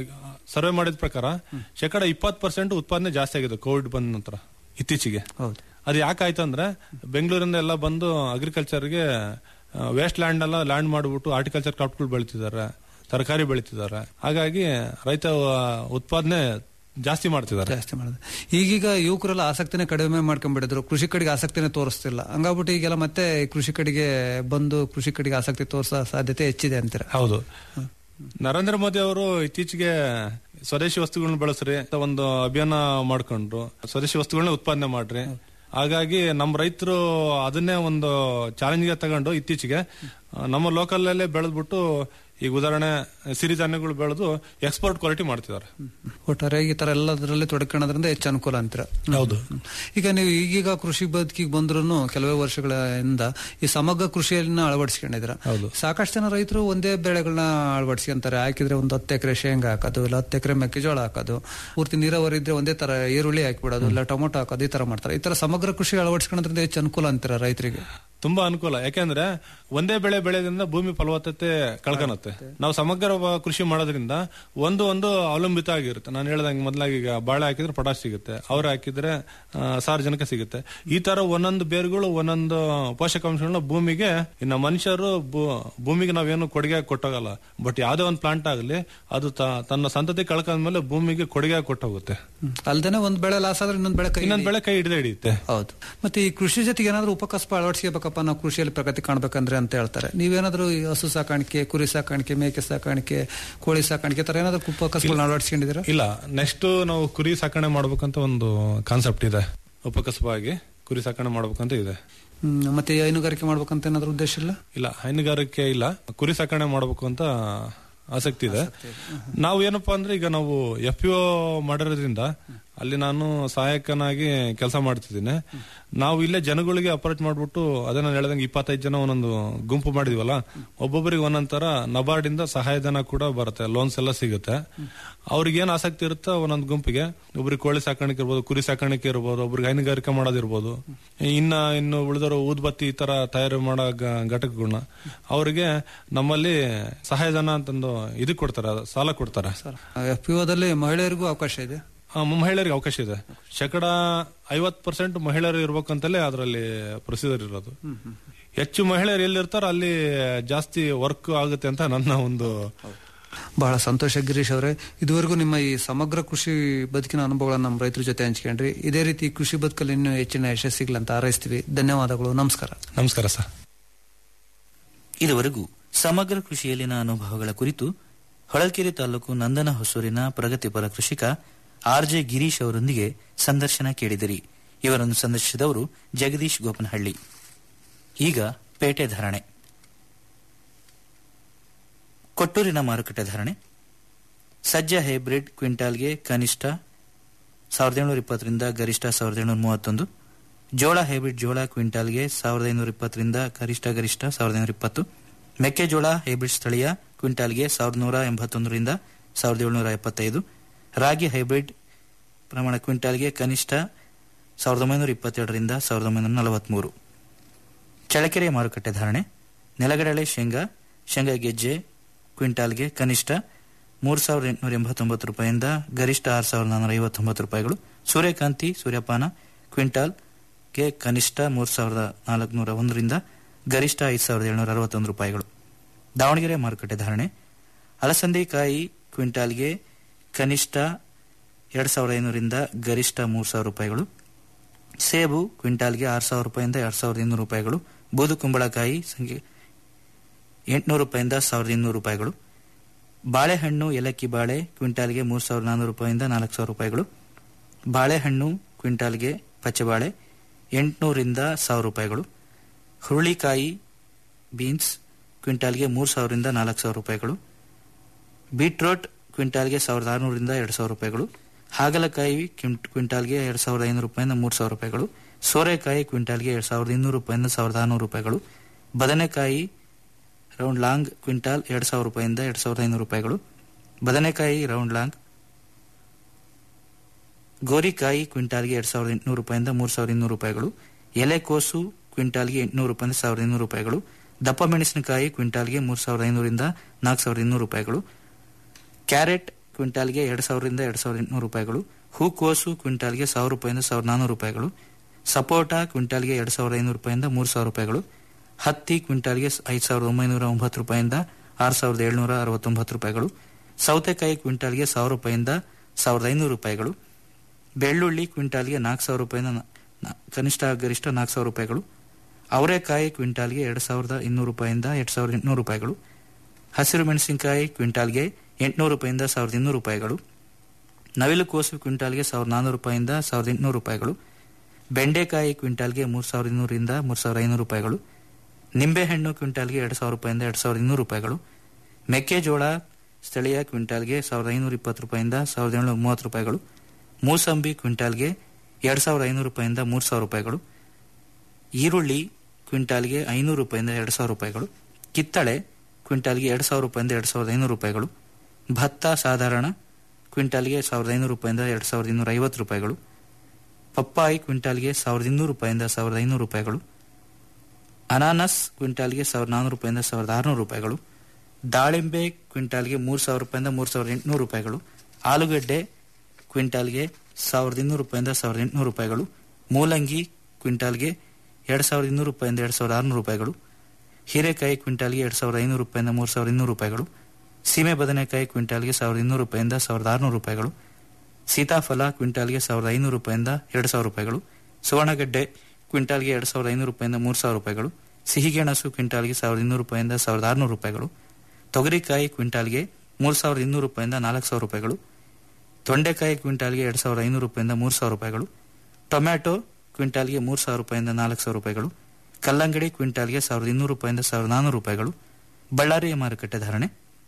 ಸರ್ವೆ ಮಾಡಿದ ಪ್ರಕಾರ ಶೇಕಡ ಇಪ್ಪತ್ ಪರ್ಸೆಂಟ್ ಉತ್ಪಾದನೆ ಜಾಸ್ತಿ ಆಗಿದೆ ಕೋವಿಡ್ ಬಂದ ನಂತರ ಇತ್ತೀಚೆಗೆ ಹೌದು ಅದು ಯಾಕಾಯ್ತು ಅಂದ್ರೆ ಬೆಂಗಳೂರಿಂದ ಎಲ್ಲ ಬಂದು ಅಗ್ರಿಕಲ್ಚರ್ಗೆ ವೇಸ್ಟ್ ಲ್ಯಾಂಡ್ ಎಲ್ಲ ಲ್ಯಾಂಡ್ ಮಾಡ್ಬಿಟ್ಟು ಆರ್ಟಿಕಲ್ಚರ್ ಕ್ರಾಪ್ಗಳು ಬೆಳಿತಿದ್ದಾರೆ ತರಕಾರಿ ಬೆಳಿತಿದ್ದಾರೆ ಹಾಗಾಗಿ ರೈತ ಆ, ಉತ್ಪಾದನೆ ಜಾಸ್ತಿ ಮಾಡ್ತಿದ್ದಾರೆ ಜಾಸ್ತಿ ಮಾಡಿದೆ ಈಗೀಗ ಯುವಕರೆಲ್ಲ ಆಸಕ್ತಿನೇ ಕಡಿಮೆ ಮಾಡ್ಕೊಂಡ್ಬಿಟ್ಟಿದ್ರು ಕೃಷಿ ಕಡೆಗೆ ಆಸಕ್ತಿನೇ ತೋರಿಸ್ತಿಲ್ಲ ಹಂಗಾಗ್ಬಿಟ್ಟು ಈಗೆಲ್ಲ ಮತ್ತೆ ಕೃಷಿ ಕಡೆಗೆ ಬಂದು ಕೃಷಿ ಕಡೆಗೆ ಆಸಕ್ತಿ ತೋರಿಸೋ ಸಾಧ್ಯತೆ ಹೆಚ್ಚಿದೆ ಅಂತೀರ ಹೌದು ನರೇಂದ್ರ ಮೋದಿ ಅವರು ಇತ್ತೀಚೆಗೆ ಸ್ವದೇಶಿ ವಸ್ತುಗಳನ್ನ ಬಳಸ್ರಿ ಅಂತ ಒಂದು ಅಭಿಯಾನ ಮಾಡ್ಕೊಂಡ್ರು ಸ್ವದೇಶಿ ವಸ್ತುಗಳನ್ನ ಉತ್ಪಾದನೆ ಮಾಡ್ರಿ ಹಾಗಾಗಿ ನಮ್ಮ ರೈತರು ಅದನ್ನೇ ಒಂದು ಚಾಲೆಂಜ್ಗೆ ತಗೊಂಡು ಇತ್ತೀಚೆಗೆ ಆ, ನಮ್ಮ ಲೋಕಲ್ ಅಲ್ಲೇ ಬೆಳೆದ್ಬಿಟ್ಟು ಈಗ ಉದಾಹರಣೆ ಸಿರಿಧಾನ್ಯಗಳು ಬೆಳೆದು ಎಕ್ಸ್ಪೋರ್ಟ್ ಕ್ವಾಲಿಟಿ ಮಾಡ್ತಿದ್ದಾರೆ ಒಟ್ಟಾರೆಯಾಗಿ ಈ ತರ ಎಲ್ಲದರಲ್ಲಿ ತೊಡಕೊಳ್ಳೋದ್ರಿಂದ ಹೆಚ್ಚು ಅನುಕೂಲ ಅಂತೀರ ಹೌದು ಈಗ ನೀವು ಈಗೀಗ ಕೃಷಿ ಬದುಕಿಗೆ ಬಂದ್ರು ಕೆಲವೇ ವರ್ಷಗಳಿಂದ ಈ ಸಮಗ್ರ ಕೃಷಿಯನ್ನ ಅಳವಡಿಸ್ಕೊಂಡಿದ್ರ ಹೌದು ಸಾಕಷ್ಟು ಜನ ರೈತರು ಒಂದೇ ಬೆಳೆಗಳನ್ನ ಅಳವಡಿಸ್ಕೊಂತಾರೆ ಹಾಕಿದ್ರೆ ಒಂದು ಹತ್ತು ಎಕರೆ ಶೇಂಗಾ ಹಾಕೋದು ಇಲ್ಲ ಹತ್ತು ಎಕರೆ ಮೆಕ್ಕೆಜೋಳ ಹಾಕೋದು ಪೂರ್ತಿ ನೀರಾವರಿ ಇದ್ರೆ ಒಂದೇ ತರ ಈರುಳ್ಳಿ ಹಾಕಿಬಿಡೋದು ಇಲ್ಲ ಟೊಮೊಟೊ ಹಾಕೋದು ಈ ತರ ಮಾಡ್ತಾರೆ ಈ ತರ ಸಮಗ್ರ ಕೃಷಿ ಅಳವಡಿಸ್ಕೊಳ್ಳೋದ್ರಿಂದ ಹೆಚ್ಚು ಅನುಕೂಲ ಅಂತೀರ ರೈತರಿಗೆ ತುಂಬಾ ಅನುಕೂಲ ಯಾಕೆಂದ್ರೆ ಒಂದೇ ಬೆಳೆ ಬೆಳೆಯೋದ್ರಿಂದ ಭೂಮಿ ಫಲವತ್ತತೆ ಕಳ್ಕೊಳತ್ತೆ ನಾವು ಸಮಗ್ರ ವ- ಕೃಷಿ ಮಾಡೋದ್ರಿಂದ ಒಂದು ಒಂದು ಅವಲಂಬಿತ ಆಗಿರುತ್ತೆ ನಾನು ಹೇಳ್ದಂಗೆ ಮೊದಲಾಗಿ ಈಗ ಬಾಳೆ ಹಾಕಿದ್ರೆ ಪೊಟಾಶ್ ಸಿಗುತ್ತೆ ಅವ್ರು ಹಾಕಿದ್ರೆ ಆ, ಸಾರಜನಕ ಸಿಗುತ್ತೆ ಈ ತರ ಒಂದೊಂದು ಬೇರುಗಳು ಒಂದೊಂದು ಪೋಷಕಾಂಶಗಳನ್ನ ಭೂಮಿಗೆ ಇನ್ನು ಮನುಷ್ಯರು ಭೂ- ಭೂಮಿಗೆ ನಾವೇನು ಕೊಡುಗೆ ಕೊಟ್ಟೋಗಲ್ಲ ಬಟ್ ಯಾವ್ದೇ ಒಂದು ಪ್ಲಾಂಟ್ ಆಗಲಿ ಅದು ತ- ತನ್ನ ಸಂತತಿ ಕಳ್ಕೊಂಡ್ಮೇಲೆ ಭೂಮಿಗೆ ಕೊಡುಗೆ ಕೊಟ್ಟೋಗುತ್ತೆ ಅಲ್ದೇನೆ ಒಂದ್ ಬೆಳೆ ಲಾಸ್ ಆದ್ರೆ ಇನ್ನೊಂದ್ ಬೆಳೆ ಕೈ ಇನ್ನೊಂದ್ ಬೆಳೆ ಕೈ ಹಿಡಿದೇ ಹಿಡಿಯುತ್ತೆ ಹೌದು ಮತ್ತೆ ಈ ಕೃಷಿ ಜೊತೆಗೆ ಏನಾದ್ರೂ ಉಪಕಸಬ ಅಳವಡಿಸ್ಕೋಬೇಕಪ್ಪ ನಾವು ಕೃಷಿಯಲ್ಲಿ ಪ್ರಗತಿ ಕಾಣ್ಬೇಕಂದ್ರೆ ಅಂತ ಹೇಳ್ತಾರೆ ನೀವೇನಾದ್ರೂ ಈ ಹಸು ಸಾಕಾಣಿಕೆ ಕುರಿ ಸಾಕಾಣಿಕೆ ಮೇಕೆ ಸಾಕಾಣಿಕೆ ಕೋಳಿ ಸಾಕಾಣಿಕೆ ತರ ಏನಾದ್ರೂ ಉಪಕಸಬಗಳನ್ನ ಅಳವಡಿಸ್ಕೊಂಡಿದ್ದೀರಾ ಇಲ್ಲ ನೆಕ್ಸ್ಟ್ ನಾವು ಕುರಿ ಸಾಕಣೆ ಮಾಡ್ಬೇಕಂತ ಒಂದು ಕಾನ್ಸೆಪ್ಟ್ ಇದೆ ಉಪಕಸಬಾಗಿ ಕುರಿ ಸಾಕಣೆ ಮಾಡ್ಬೇಕಂತ ಇದೆ ಹ್ಮ್, ಮತ್ತೆ ಹೈನುಗಾರಿಕೆ ಮಾಡ್ಬೇಕಂತ ಏನಾದ್ರೂ ಉದ್ದೇಶ ಇಲ್ಲ ಇಲ್ಲ ಹೈನುಗಾರಿಕೆ ಇಲ್ಲ ಕುರಿ ಸಾಕಣೆ ಮಾಡ್ಬೇಕು ಅಂತ ಆಸಕ್ತಿ ಇದೆ ನಾವು ಏನಪ್ಪಾ ಅಂದ್ರೆ ಈಗ ನಾವು ಎಫ್ ಯು ಮಾಡಿರೋದ್ರಿಂದ ಅಲ್ಲಿ ನಾನು ಸಹಾಯಕನಾಗಿ ಕೆಲಸ ಮಾಡ್ತಿದ್ದೀನಿ ನಾವು ಇಲ್ಲೇ ಜನಗಳಿಗೆ ಅಪ್ರೋಚ್ ಮಾಡ್ಬಿಟ್ಟು ಅದೇ ನಾನು ಹೇಳ್ದಂಗೆ ಇಪ್ಪತ್ತೈದು ಜನ ಒಂದೊಂದು ಗುಂಪು ಮಾಡಿದ್ವಲ್ಲ ಒಬ್ಬೊಬ್ಬರಿಗೆ ಒಂದೊಂದ್ ತರ ನಬಾರ್ಡ್ ಇಂದ ಸಹಾಯಧನ ಕೂಡ ಬರುತ್ತೆ ಲೋನ್ಸ್ ಎಲ್ಲ ಸಿಗುತ್ತೆ ಅವ್ರಿಗೆ ಏನ್ ಆಸಕ್ತಿ ಇರುತ್ತೋ ಒಂದೊಂದು ಗುಂಪಿಗೆ ಒಬ್ರಿಗೆ ಕೋಳಿ ಸಾಕಾಣಿಕೆ ಇರ್ಬೋದು ಕುರಿ ಸಾಕಾಣಿಕೆ ಇರ್ಬೋದು ಒಬ್ರಿಗೆ ಹೈನುಗಾರಿಕೆ ಮಾಡೋದಿರ್ಬೋದು ಇನ್ನ ಇನ್ನು ಉಳಿದವರು ಊದ್ಬತ್ತಿ ಈ ತರ ತಯಾರು ಮಾಡೋ ಗ- ಘಟಕಗಳನ್ನ ಅವರಿಗೆ ನಮ್ಮಲ್ಲಿ ಸಹಾಯಧನ ಅಂತಂದು ಇದು ಕೊಡ್ತಾರೆ ಸಾಲ ಕೊಡ್ತಾರೆ ಎಫ್ ದಲ್ಲಿ ಮಹಿಳೆಯರಿಗೂ ಅವಕಾಶ ಇದೆ ಆ, ಮಹಿಳೆಯರಿಗೆ ಅವಕಾಶ ಇದೆ ಶೇಕಡ ಐವತ್ ಪರ್ಸೆಂಟ್ ಮಹಿಳೆಯರು ಇರ್ಬೇಕಂತಲೇ ಅದರಲ್ಲಿ ಪ್ರೊಸೀಜರ್ ಇರೋದು ಹೆಚ್ಚು ಮಹಿಳೆಯರು ಎಲ್ಲಿರ್ತಾರೋ ಅಲ್ಲಿ ಜಾಸ್ತಿ ವರ್ಕ್ ಆಗುತ್ತೆ ಅಂತ ನನ್ನ ಒಂದು ಬಹಳ ಸಂತೋಷ ಗಿರೀಶ್ ಅವರೇ ಇದುವರೆಗೂ ನಿಮ್ಮ ಈ ಸಮಗ್ರ ಕೃಷಿ ಬದುಕಿನ ಅನುಭವಗಳನ್ನ ನಮ್ಮ ರೈತರ ಜೊತೆ ಹಂಚ್ಕೊಂಡ್ರಿ ಇದೇ ರೀತಿ ಕೃಷಿ ಬದುಕಲ್ಲಿ ಇನ್ನೂ ಹೆಚ್ಚಿನ ಯಶಸ್ಸಿಗ್ಲಿ ಅಂತ ಹಾರೈಸ್ತೀವಿ ಧನ್ಯವಾದಗಳು ನಮಸ್ಕಾರ ನಮಸ್ಕಾರ ಸರ್ ಇದುವರೆಗೂ ಸಮಗ್ರ ಕೃಷಿಯಲ್ಲಿನ ಅನುಭವಗಳ ಕುರಿತು ಹೊಳಲ್ಕೆರೆ ತಾಲೂಕು ನಂದನ ಹೊಸೂರಿನ ಪ್ರಗತಿಪರ ಕೃಷಿಕ ಆರ್ ಜೆ ಗಿರೀಶ್ ಅವರೊಂದಿಗೆ ಸಂದರ್ಶನ ಕೇಳಿದಿರಿ ಇವರನ್ನು ಸಂದರ್ಶಿಸಿದವರು ಜಗದೀಶ್ ಗೋಪನಹಳ್ಳಿ ಈಗ ಪೇಟೆ ಧಾರಣೆ ಕೊಟ್ಟೂರಿನ ಮಾರುಕಟ್ಟೆ ಧಾರಣೆ ಸಜ್ಜ ಹೈಬ್ರಿಡ್ ಕ್ವಿಂಟಾಲ್ಗೆ ಕನಿಷ್ಠ ಸಾವಿರದ ಏಳ್ನೂರ ಇಪ್ಪತ್ತರಿಂದ ಗರಿಷ್ಠ ಸಾವಿರದ ಏಳ್ನೂರ ಮೂವತ್ತೊಂದು ಜೋಳ ಹೈಬ್ರಿಡ್ ಜೋಳ ಕ್ವಿಂಟಾಲ್ಗೆ ಸಾವಿರದ ಐನೂರ ಇಪ್ಪತ್ತರಿಂದ ಗರಿಷ್ಠ ಗರಿಷ್ಠ ಸಾವಿರದ ಐನೂರ ಇಪ್ಪತ್ತು ಮೆಕ್ಕೆಜೋಳ ಹೈಬ್ರಿಡ್ ಸ್ಥಳೀಯ ಕ್ವಿಂಟಾಲ್ಗೆ ಸಾವಿರದ ನೂರ ಎಂಬತ್ತೊಂದರಿಂದ ಸಾವಿರದ ಏಳ್ನೂರ ಎಪ್ಪತ್ತೈದು ರಾಗಿ ಹೈಬ್ರಿಡ್ ಪ್ರಮಾಣ ಕ್ವಿಂಟಾಲ್ಗೆ ಕನಿಷ್ಠ ಸಾವಿರದ ಒಂಬೈನೂರ ಇಪ್ಪತ್ತೆರಡರಿಂದ ಸಾವಿರದ ಒಂಬೈನೂರ ನಲವತ್ಮೂರು ಚಳ್ಳಕೆರೆ ಮಾರುಕಟ್ಟೆ ಧಾರಣೆ ನೆಲಗಡಲೆ ಶೇಂಗಾ ಶೇಂಗಾ ಗೆಜ್ಜೆ ಕ್ವಿಂಟಾಲ್ಗೆ ಕನಿಷ್ಠ ಮೂರು ಸಾವಿರದ ಎಂಟುನೂರ ಎಂಬತ್ತೊಂಬತ್ತು ರೂಪಾಯಿಂದ ಗರಿಷ್ಠ ಆರು ಸಾವಿರದ ನಾನ್ನೂರ ಐವತ್ತೊಂಬತ್ತು ರೂಪಾಯಿಗಳು ಸೂರ್ಯಕಾಂತಿ ಸೂರ್ಯಪಾನ ಕ್ವಿಂಟಾಲ್ಗೆ ಕನಿಷ್ಠ ಮೂರು ಸಾವಿರದ ನಾಲ್ಕುನೂರ ಒಂದರಿಂದ ಗರಿಷ್ಠ ಐದು ಸಾವಿರದ ಏಳ್ನೂರ ಅರವತ್ತೊಂದು ರೂಪಾಯಿಗಳು ದಾವಣಗೆರೆ ಮಾರುಕಟ್ಟೆ ಧಾರಣೆ ಅಲಸಂದೆಕಾಯಿ ಕ್ವಿಂಟಾಲ್ಗೆ ಕನಿಷ್ಠ ಎರಡು ಸಾವಿರದ ಐನೂರಿಂದ ಗರಿಷ್ಠ ಮೂರು ಸಾವಿರ ರೂಪಾಯಿಗಳು ಸೇಬು ಕ್ವಿಂಟಾಲ್ಗೆ ಆರು ಸಾವಿರ ರೂಪಾಯಿಂದ ಎರಡು ಸಾವಿರದ ಇನ್ನೂರು ರೂಪಾಯಿಗಳು ಬೂದು ಕುಂಬಳಕಾಯಿ ಸಂಖ್ಯೆ ಎಂಟುನೂರು ರೂಪಾಯಿಂದ ಸಾವಿರದ ಇನ್ನೂರು ರೂಪಾಯಿಗಳು ಬಾಳೆಹಣ್ಣು ಏಲಕ್ಕಿ ಬಾಳೆ ಕ್ವಿಂಟಾಲ್ಗೆ ಮೂರು ಸಾವಿರದ ನಾನ್ನೂರು ರೂಪಾಯಿಂದ ನಾಲ್ಕು ಸಾವಿರ ರೂಪಾಯಿಗಳು ಬಾಳೆಹಣ್ಣು ಕ್ವಿಂಟಾಲ್ಗೆ ಪಚ್ಚಬಾಳೆ ಎಂಟುನೂರಿಂದ ಸಾವಿರ ರೂಪಾಯಿಗಳು ಹುರುಳಿಕಾಯಿ ಬೀನ್ಸ್ ಕ್ವಿಂಟಾಲ್ಗೆ ಮೂರು ಸಾವಿರದಿಂದ ನಾಲ್ಕು ಸಾವಿರ ರೂಪಾಯಿಗಳು ಬೀಟ್ರೋಟ್ ಕ್ವಿಂಟಾಲ್ಗೆ ಸಾವಿರದ ಆರುನೂರಿಂದ ಎರಡು ಸಾವಿರ ರೂಪಾಯಿಗಳು ಹಾಗಲಕಾಯಿ ಕ್ವಿಂಟ್- ಕ್ವಿಂಟಾಲ್ಗೆ ಎರಡು ಸಾವಿರದ ಐನೂರು ರೂಪಾಯಿಂದ ಮೂರು ಸಾವಿರ ರೂಪಾಯಿಗಳು ಸೋರೆಕಾಯಿ ಕ್ವಿಂಟಾಲ್ಗೆ ಎರಡು ಸಾವಿರದ ಇನ್ನೂರು ರೂಪಾಯಿಂದ ಸಾವಿರದ ಆರುನೂರು ರೂಪಾಯಿಗಳು ಬದನೆಕಾಯಿ ರೌಂಡ್ ಲಾಂಗ್ ಕ್ವಿಂಟಾಲ್ ಎರಡು ಸಾವಿರ ರೂಪಾಯಿಂದ ಎರಡು ಸಾವಿರದ ಐನೂರು ರೂಪಾಯಿಗಳು ಬದನೆಕಾಯಿ ರೌಂಡ್ ಲಾಂಗ್ ಗೋರಿಕಾಯಿ ಕ್ವಿಂಟಾಲ್ಗೆ ಎರಡು ಸಾವಿರದ ಎಂಟುನೂರು ರೂಪಾಯಿಂದ ಮೂರು ಸಾವಿರದ ಇನ್ನೂರು ರೂಪಾಯಿಗಳು ಎಲೆಕೋಸು ಕ್ವಿಂಟಾಲ್ಗೆ ಎಂಟುನೂರು ರೂಪಾಯಿಂದ ಸಾವಿರದ ಇನ್ನೂರು ರೂಪಾಯಿಗಳು ದಪ್ಪ ಮೆಣಸಿನಕಾಯಿ ಕ್ವಿಂಟಾಲ್ಗೆ ಮೂರು ಸಾವಿರದ ಐನೂರಿಂದ ನಾಲ್ಕು ಸಾವಿರದ ಇನ್ನೂರು ರೂಪಾಯಿಗಳು ಕ್ಯಾರೆಟ್ ಕ್ವಿಂಟಾಲ್ಗೆ ಎರಡು ಸಾವಿರದಿಂದ ಎರಡು ಸಾವಿರದ ಎಂಟುನೂರು ರೂಪಾಯಿಗಳು ಹೂಕೋಸು ಕ್ವಿಂಟಾಲ್ಗೆ ಸಾವಿರ ರೂಪಾಯಿಂದ ಸಾವಿರದ ನಾನ್ನೂರು ರೂಪಾಯಿಗಳು ಸಪೋಟ ಕ್ವಿಂಟಾಲ್ಗೆ ಎರಡು ಸಾವಿರದ ಐನೂರು ರೂಪಾಯಿಂದ ಮೂರು ಸಾವಿರ ರೂಪಾಯಿಗಳು ಹತ್ತಿ ಕ್ವಿಂಟಾಲ್ಗೆ ಐದು ಸಾವಿರದ ಒಂಬೈನೂರ ಒಂಬತ್ತು ರೂಪಾಯಿಂದ ಆರು ಸಾವಿರದ ಏಳ್ನೂರ ಅರವತ್ತೊಂಬತ್ತು ರೂಪಾಯಿಗಳು ಸೌತೆಕಾಯಿ ಕ್ವಿಂಟಾಲ್ಗೆ ಸಾವಿರ ರೂಪಾಯಿಂದ ಸಾವಿರದ ಐನೂರು ರೂಪಾಯಿಗಳು ಬೆಳ್ಳುಳ್ಳಿ ಕ್ವಿಂಟಾಲ್ಗೆ ನಾಲ್ಕು ಸಾವಿರ ರೂಪಾಯಿಂದ ನ- ನ- ಕನಿಷ್ಠ ಗರಿಷ್ಠ ನಾಲ್ಕು ಸಾವಿರ ರೂಪಾಯಿಗಳು ಅವರೆಕಾಯಿ ಕ್ವಿಂಟಾಲ್ಗೆ ಎರಡು ಸಾವಿರದ ಇನ್ನೂರು ರೂಪಾಯಿಂದ ಎರಡು ಸಾವಿರದ ಎಂಟುನೂರು ರೂಪಾಯಿಗಳು ಹಸಿರು ಮೆಣಸಿನಕಾಯಿ ಕ್ವಿಂಟಾಲ್ಗೆ ಎಂಟುನೂರು ರೂಪಾಯಿಂದ ಸಾವಿರದ ಇನ್ನೂರು ರೂಪಾಯಿಗಳು ನವಿಲು ಕೋಸು ಕ್ವಿಂಟಾಲ್ಗೆ ಸಾವಿರದ ನಾನ್ನೂರು ರೂಪಾಯಿಂದ ಸಾವಿರದ ಎಂಟುನೂರು ರೂಪಾಯಿಗಳು ಬೆಂಡೆಕಾಯಿ ಕ್ವಿಂಟಾಲ್ಗೆ ಮೂರು ಸಾವಿರದ ಇನ್ನೂರಿಂದ ಮೂರು ಸಾವಿರದ ಐನೂರು ರೂಪಾಯಿಗಳು ನಿಂಬೆಹಣ್ಣು ಕ್ವಿಂಟಾಲ್ಗೆ ಎರಡು ಸಾವಿರ ರೂಪಾಯಿಂದ ಎರಡು ಸಾವಿರದ ಇನ್ನೂರು ರೂಪಾಯಿಗಳು ಮೆಕ್ಕೆಜೋಳ ಸ್ಥಳೀಯ ಕ್ವಿಂಟಾಲ್ಗೆ ಸಾವಿರದ ಐನೂರ ಇಪ್ಪತ್ತು ರೂಪಾಯಿಂದ ಸಾವಿರದ ಏಳ್ನೂರ ಮೂವತ್ತು ರೂಪಾಯಿಗಳು ಮೂಸಂಬಿ ಕ್ವಿಂಟಾಲ್ಗೆ ಎರಡು ಸಾವಿರದ ಐನೂರು ರೂಪಾಯಿಂದ ಮೂರು ಸಾವಿರ ರೂಪಾಯಿಗಳು ಈರುಳ್ಳಿ ಕ್ವಿಂಟಾಲ್ಗೆ ಐನೂರು ರೂಪಾಯಿಂದ ಎರಡು ಸಾವಿರ ರೂಪಾಯಿಗಳು ಕಿತ್ತಳೆ ಕ್ವಿಂಟಾಲ್ಗೆ ಎರಡು ಸಾವಿರ ರೂಪಾಯಿಂದ ಎರಡು ಸಾವಿರದ ಐನೂರು ರೂಪಾಯಿಗಳು ಭತ್ತ ಸಾಧಾರಣ ಕ್ವಿಂಟಾಲ್ಗೆ ಸಾವಿರದ ಐನೂರು ರೂಪಾಯಿಂದ ಎರಡು ಸಾವಿರದ ಇನ್ನೂರ ಐವತ್ತು ರೂಪಾಯಿಗಳು ಪಪ್ಪಾಯಿ ಕ್ವಿಂಟಾಲ್ಗೆ ಸಾವಿರದ ಇನ್ನೂರು ರೂಪಾಯಿಂದ ಸಾವಿರದ ಐನೂರು ರೂಪಾಯಿಗಳು ಅನಾನಸ್ ಕ್ವಿಂಟಾಲ್ಗೆ ಸಾವಿರದ ನಾನ್ನೂರು ರೂಪಾಯಿಂದ ಸಾವಿರದ ಆರುನೂರು ರೂಪಾಯಿಗಳು ದಾಳಿಂಬೆ ಕ್ವಿಂಟಾಲ್ಗೆ ಮೂರು ಸಾವಿರ ರೂಪಾಯಿಂದ ಮೂರು ಸಾವಿರದ ಎಂಟುನೂರು ರೂಪಾಯಿಗಳು ಆಲೂಗಡ್ಡೆ ಕ್ವಿಂಟಾಲ್ಗೆ ಸಾವಿರದ ಇನ್ನೂರು ರೂಪಾಯಿಂದ ಸಾವಿರದ ಎಂಟುನೂರು ರೂಪಾಯಿಗಳು ಮೂಲಂಗಿ ಕ್ವಿಂಟಾಲ್ಗೆ ಎರಡು ಸಾವಿರದ ಇನ್ನೂರು ರೂಪಾಯಿಂದ ಎರಡು ಸಾವಿರದ ಆರುನೂರು ರೂಪಾಯಿಗಳು ಹೀರೆಕಾಯಿ ಕ್ವಿಂಟಾಲ್ಗೆ ಎರಡು ಸಾವಿರದ ಐನೂರು ರೂಪಾಯಿಂದ ಮೂರು ಸಾವಿರದ ಇನ್ನೂರು ರೂಪಾಯಿಗಳು ಸೀಮೆ ಬದನೆಕಾಯಿ ಕ್ವಿಂಟಾಲ್ಗೆ ಸಾವಿರದ ಇನ್ನೂರು ರೂಪಾಯಿಂದ ಸಾವಿರದ ಆರುನೂರು ರೂಪಾಯಿಗಳು ಸೀತಾಫಲ ಕ್ವಿಂಟಾಲ್ಗೆ ಸಾವಿರದ ಐನೂರು ರೂಪಾಯಿಂದ ಎರಡು ಸಾವಿರ ರೂಪಾಯಿಗಳು ಸುವರ್ಣಗಡ್ಡೆ ಕ್ವಿಂಟಾಲ್ಗೆ ಎರಡು ಸಾವಿರದ ಐನೂರು ರೂಪಾಯಿಂದ ಮೂರು ಸಾವಿರ ರೂಪಾಯಿಗಳು ಸಿಹಿಗೆಣಸು ಕ್ವಿಂಟಾಲ್ಗೆ ಸಾವಿರದ ಇನ್ನೂರು ರೂಪಾಯಿಂದ ಸಾವಿರದ ಆರುನೂರು ರೂಪಾಯಿಗಳು ತೊಗರಿಕಾಯಿ ಕ್ವಿಂಟಾಲ್ಗೆ ಮೂರು ಸಾವಿರದ ಇನ್ನೂರು ರೂಪಾಯಿಂದ ನಾಲ್ಕು ಸಾವಿರ ರೂಪಾಯಿಗಳು ತೊಂಡೆಕಾಯಿ ಕ್ವಿಂಟಾಲ್ಗೆ ಎರಡು ಸಾವಿರದ ಐನೂರು ರೂಪಾಯಿಂದ ಮೂರು ಸಾವಿರ ರೂಪಾಯಿಗಳು ಟೊಮ್ಯಾಟೊ ಕ್ವಿಂಟಾಲ್ಗೆ ಮೂರು ಸಾವಿರ ರೂಪಾಯಿಂದ ನಾಲ್ಕು ಸಾವಿರ ರೂಪಾಯಿಗಳು ಕಲ್ಲಂಗಡಿ ಕ್ವಿಂಟಾಲ್ಗೆ ಸಾವಿರದ ಇನ್ನೂರು ರೂಪಾಯಿಂದ ಸಾವಿರದ ನಾನ್ನೂರು ರೂಪಾಯಿಗಳು ಬಳ್ಳಾರಿಯ ಮಾರುಕಟ್ಟೆ ಧಾರಣೆ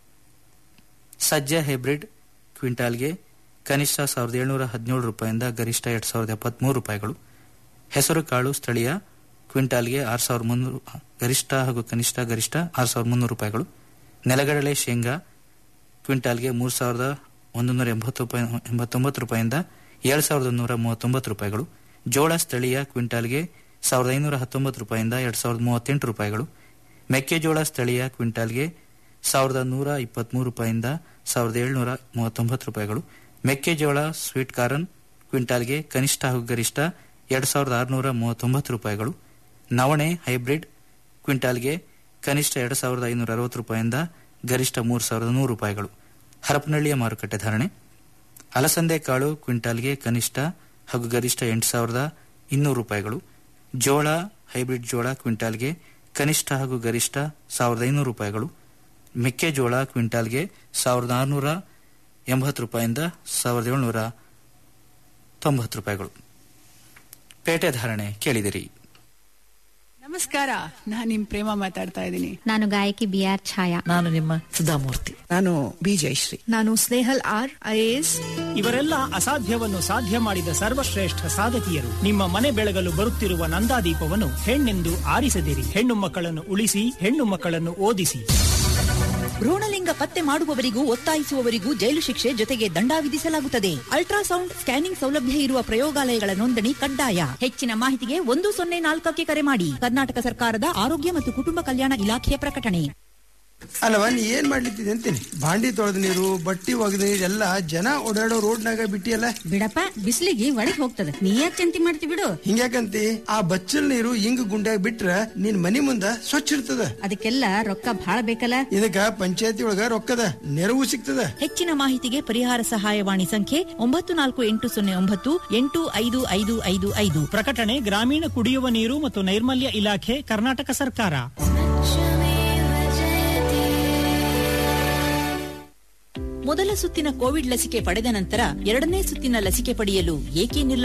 ಸಜ್ಜೆ ಹೈಬ್ರಿಡ್ ಕ್ವಿಂಟಾಲ್ಗೆ ಕನಿಷ್ಠ ಸಾವಿರದ ಏಳ್ನೂರ ಹದಿನೇಳು ರೂಪಾಯಿಂದ ಗರಿಷ್ಠ ಎರಡು ಸಾವಿರದ ಎಪ್ಪತ್ಮೂರು ರೂಪಾಯಿಗಳು ಹೆಸರು ಕಾಳು ಸ್ಥಳೀಯ ಕ್ವಿಂಟಾಲ್ಗೆ ಆರು ಸಾವಿರದ ಮುನ್ನೂರು ಗರಿಷ್ಠ ಹಾಗೂ ಕನಿಷ್ಠ ಗರಿಷ್ಠ ಆರು ಸಾವಿರದ ಮುನ್ನೂರು ರೂಪಾಯಿಗಳು ನೆಲಗಡಲೆ ಶೇಂಗಾ ಕ್ವಿಂಟಾಲ್ಗೆ ಮೂರು ಸಾವಿರದ ಒಂದು ನೂರ ಎಂಬತ್ತು ರೂಪಾಯಿ ಎಂಬತ್ತೊಂಬತ್ತು ರೂಪಾಯಿಂದ ಏಳು ಸಾವಿರದ ನೂರ ಮೂವತ್ತೊಂಬತ್ತು ರೂಪಾಯಿಗಳು ಜೋಳ ಸ್ಥಳೀಯ ಕ್ವಿಂಟಾಲ್ಗೆ ಸಾವಿರದ ಐನೂರ ಹತ್ತೊಂಬತ್ತು ರೂಪಾಯಿಂದ ಎರಡು ಸಾವಿರದ ಮೂವತ್ತೆಂಟು ರೂಪಾಯಿಗಳು ಮೆಕ್ಕೆಜೋಳ ಸ್ಥಳೀಯ ಕ್ವಿಂಟಾಲ್ಗೆ ಸಾವಿರದ ನೂರ ಇಪ್ಪತ್ಮೂರು ರೂಪಾಯಿಂದ ಸಾವಿರದ ಏಳುನೂರ ಮೂವತ್ತೊಂಬತ್ತು ರೂಪಾಯಿಗಳು ಮೆಕ್ಕೆಜೋಳ ಸ್ವೀಟ್ ಕಾರ್ನ್ ಕ್ವಿಂಟಾಲ್ಗೆ ಕನಿಷ್ಠ ಹಾಗೂ ಗರಿಷ್ಠ ಎರಡು ಸಾವಿರದ ಆರುನೂರ ಮೂವತ್ತೊಂಬತ್ತು ರೂಪಾಯಿಗಳು ನವಣೆ ಹೈಬ್ರಿಡ್ ಕ್ವಿಂಟಾಲ್ಗೆ ಕನಿಷ್ಠ ಎರಡು ಸಾವಿರದ ಐನೂರ ಅರವತ್ತು ರೂಪಾಯಿಂದ ಗರಿಷ್ಠ ಮೂರು ಸಾವಿರದ ನೂರು ರೂಪಾಯಿಗಳು ಹರಪನಹಳ್ಳಿಯ ಮಾರುಕಟ್ಟೆ ಧಾರಣೆ ಅಲಸಂದೆ ಕಾಳು ಕ್ವಿಂಟಾಲ್ಗೆ ಕನಿಷ್ಠ ಹಾಗೂ ಗರಿಷ್ಠ ಎಂಟು ಸಾವಿರದ ಇನ್ನೂರು ರೂಪಾಯಿಗಳು ಜೋಳ ಹೈಬ್ರಿಡ್ ಜೋಳ ಕ್ವಿಂಟಾಲ್ಗೆ ಕನಿಷ್ಠ ಹಾಗೂ ಗರಿಷ್ಠ ಸಾವಿರದ ಐನೂರು ರೂಪಾಯಿಗಳು ಮೆಕ್ಕೆಜೋಳ ಕ್ವಿಂಟಾಲ್ಗೆ ಸಾವಿರದ ಆರುನೂರ ಎಂಬತ್ತು ರೂಪಾಯಿಂದ ಸಾವಿರದ ಏಳುನೂರ ತೊಂಬತ್ತು ರೂಪಾಯಿಗಳು ಪೇಟೆ ಧಾರಣೆ ಕೇಳಿದಿರಿ ನಮಸ್ಕಾರ ನಾನ್ ನಿಮ್ ಪ್ರೇಮ ಮಾತಾಡ್ತಾ ಇದ್ದೀನಿ ನಾನು ಗಾಯಕಿ ಬಿ ಆರ್ ಛಾಯಾ ನಾನು ನಿಮ್ಮ ಸುಧಾಮೂರ್ತಿ ನಾನು ಬಿ ಜಯಶ್ರೀ ನಾನು ಸ್ನೇಹಲ್ ಆರ್ ಐಎಎಸ್ ಇವರೆಲ್ಲ ಅಸಾಧ್ಯವನ್ನು ಸಾಧ್ಯ ಮಾಡಿದ ಸರ್ವಶ್ರೇಷ್ಠ ಸಾಧಕಿಯರು ನಿಮ್ಮ ಮನೆ ಬೆಳಗಲು ಬರುತ್ತಿರುವ ನಂದಾದೀಪವನ್ನು ಹೆಣ್ಣೆಂದು ಆರಿಸದಿರಿ ಹೆಣ್ಣು ಮಕ್ಕಳನ್ನು ಉಳಿಸಿ ಹೆಣ್ಣು ಮಕ್ಕಳನ್ನು ಓದಿಸಿ ಭ್ರೂಣಲಿಂಗ ಪತ್ತೆ ಮಾಡುವವರಿಗೂ ಒತ್ತಾಯಿಸುವವರಿಗೂ ಜೈಲು ಶಿಕ್ಷೆ ಜೊತೆಗೆ ದಂಡ ವಿಧಿಸಲಾಗುತ್ತದೆ ಅಲ್ಟ್ರಾಸೌಂಡ್ ಸ್ಕ್ಯಾನಿಂಗ್ ಸೌಲಭ್ಯ ಇರುವ ಪ್ರಯೋಗಾಲಯಗಳ ನೋಂದಣಿ ಕಡ್ಡಾಯ ಹೆಚ್ಚಿನ ಮಾಹಿತಿಗೆ ಒಂದು ಸೊನ್ನೆ ನಾಲ್ಕಕ್ಕೆ ಕರೆ ಮಾಡಿ ಕರ್ನಾಟಕ ಸರ್ಕಾರದ ಆರೋಗ್ಯ ಮತ್ತು ಕುಟುಂಬ ಕಲ್ಯಾಣ ಇಲಾಖೆಯ ಪ್ರಕಟಣೆ ಅಲ್ಲವ ನೀ ಏನ್ ಮಾಡ್ಲಿತ್ತಿದೆ ಅಂತೀನಿ ಬಾಂಡಿ ತೊಳೆದ ನೀರು ಬಟ್ಟಿ ಒಗೆದ ನೀರು ಎಲ್ಲ ಜನ ಓಡಾಡೋ ರೋಡ್ನಾಗ ಬಿಟ್ಟಿಯಲ್ಲ ಬಿಡಪ್ಪ ಬಿಸಿಲಿಗೆ ಒಳಗ್ ಹೋಗ್ತದೆ ನೀ ಯಾಕೆ ಚಿಂತೆ ಮಾಡ್ತಿ ಬಿಡು ಹಿಂಗ್ಯಾಕಂತಿ ಆ ಬಚ್ಚಲ್ ನೀರು ಹಿಂಗ್ ಗುಂಡ್ಯಾಗ ಬಿಟ್ರ ನಿನ್ ಮನಿ ಮುಂದ ಸ್ವಚ್ಛ ಇರ್ತದ ಅದಕ್ಕೆಲ್ಲ ರೊಕ್ಕ ಬಾಳ ಬೇಕಲ್ಲ ಇದಕ್ಕ ಪಂಚಾಯತಿ ಒಳಗ ರೊಕ್ಕದ ನೆರವು ಸಿಗ್ತದ ಹೆಚ್ಚಿನ ಮಾಹಿತಿಗೆ ಪರಿಹಾರ ಸಹಾಯವಾಣಿ ಸಂಖ್ಯೆ ಒಂಬತ್ತು ನಾಲ್ಕು ಎಂಟು ಸೊನ್ನೆ ಒಂಬತ್ತು ಎಂಟು ಐದು ಐದು ಐದು ಐದು ಪ್ರಕಟಣೆ ಗ್ರಾಮೀಣ ಕುಡಿಯುವ ನೀರು ಮತ್ತು ನೈರ್ಮಲ್ಯ ಇಲಾಖೆ ಕರ್ನಾಟಕ ಸರ್ಕಾರ ಮೊದಲ ಸುತ್ತಿನ ಕೋವಿಡ್ ಲಸಿಕೆ ಪಡೆದ ನಂತರ ಎರಡನೇ ಸುತ್ತಿನ ಲಸಿಕೆ ಪಡೆಯಲು ಏಕೆ ನಿಲ್ಲ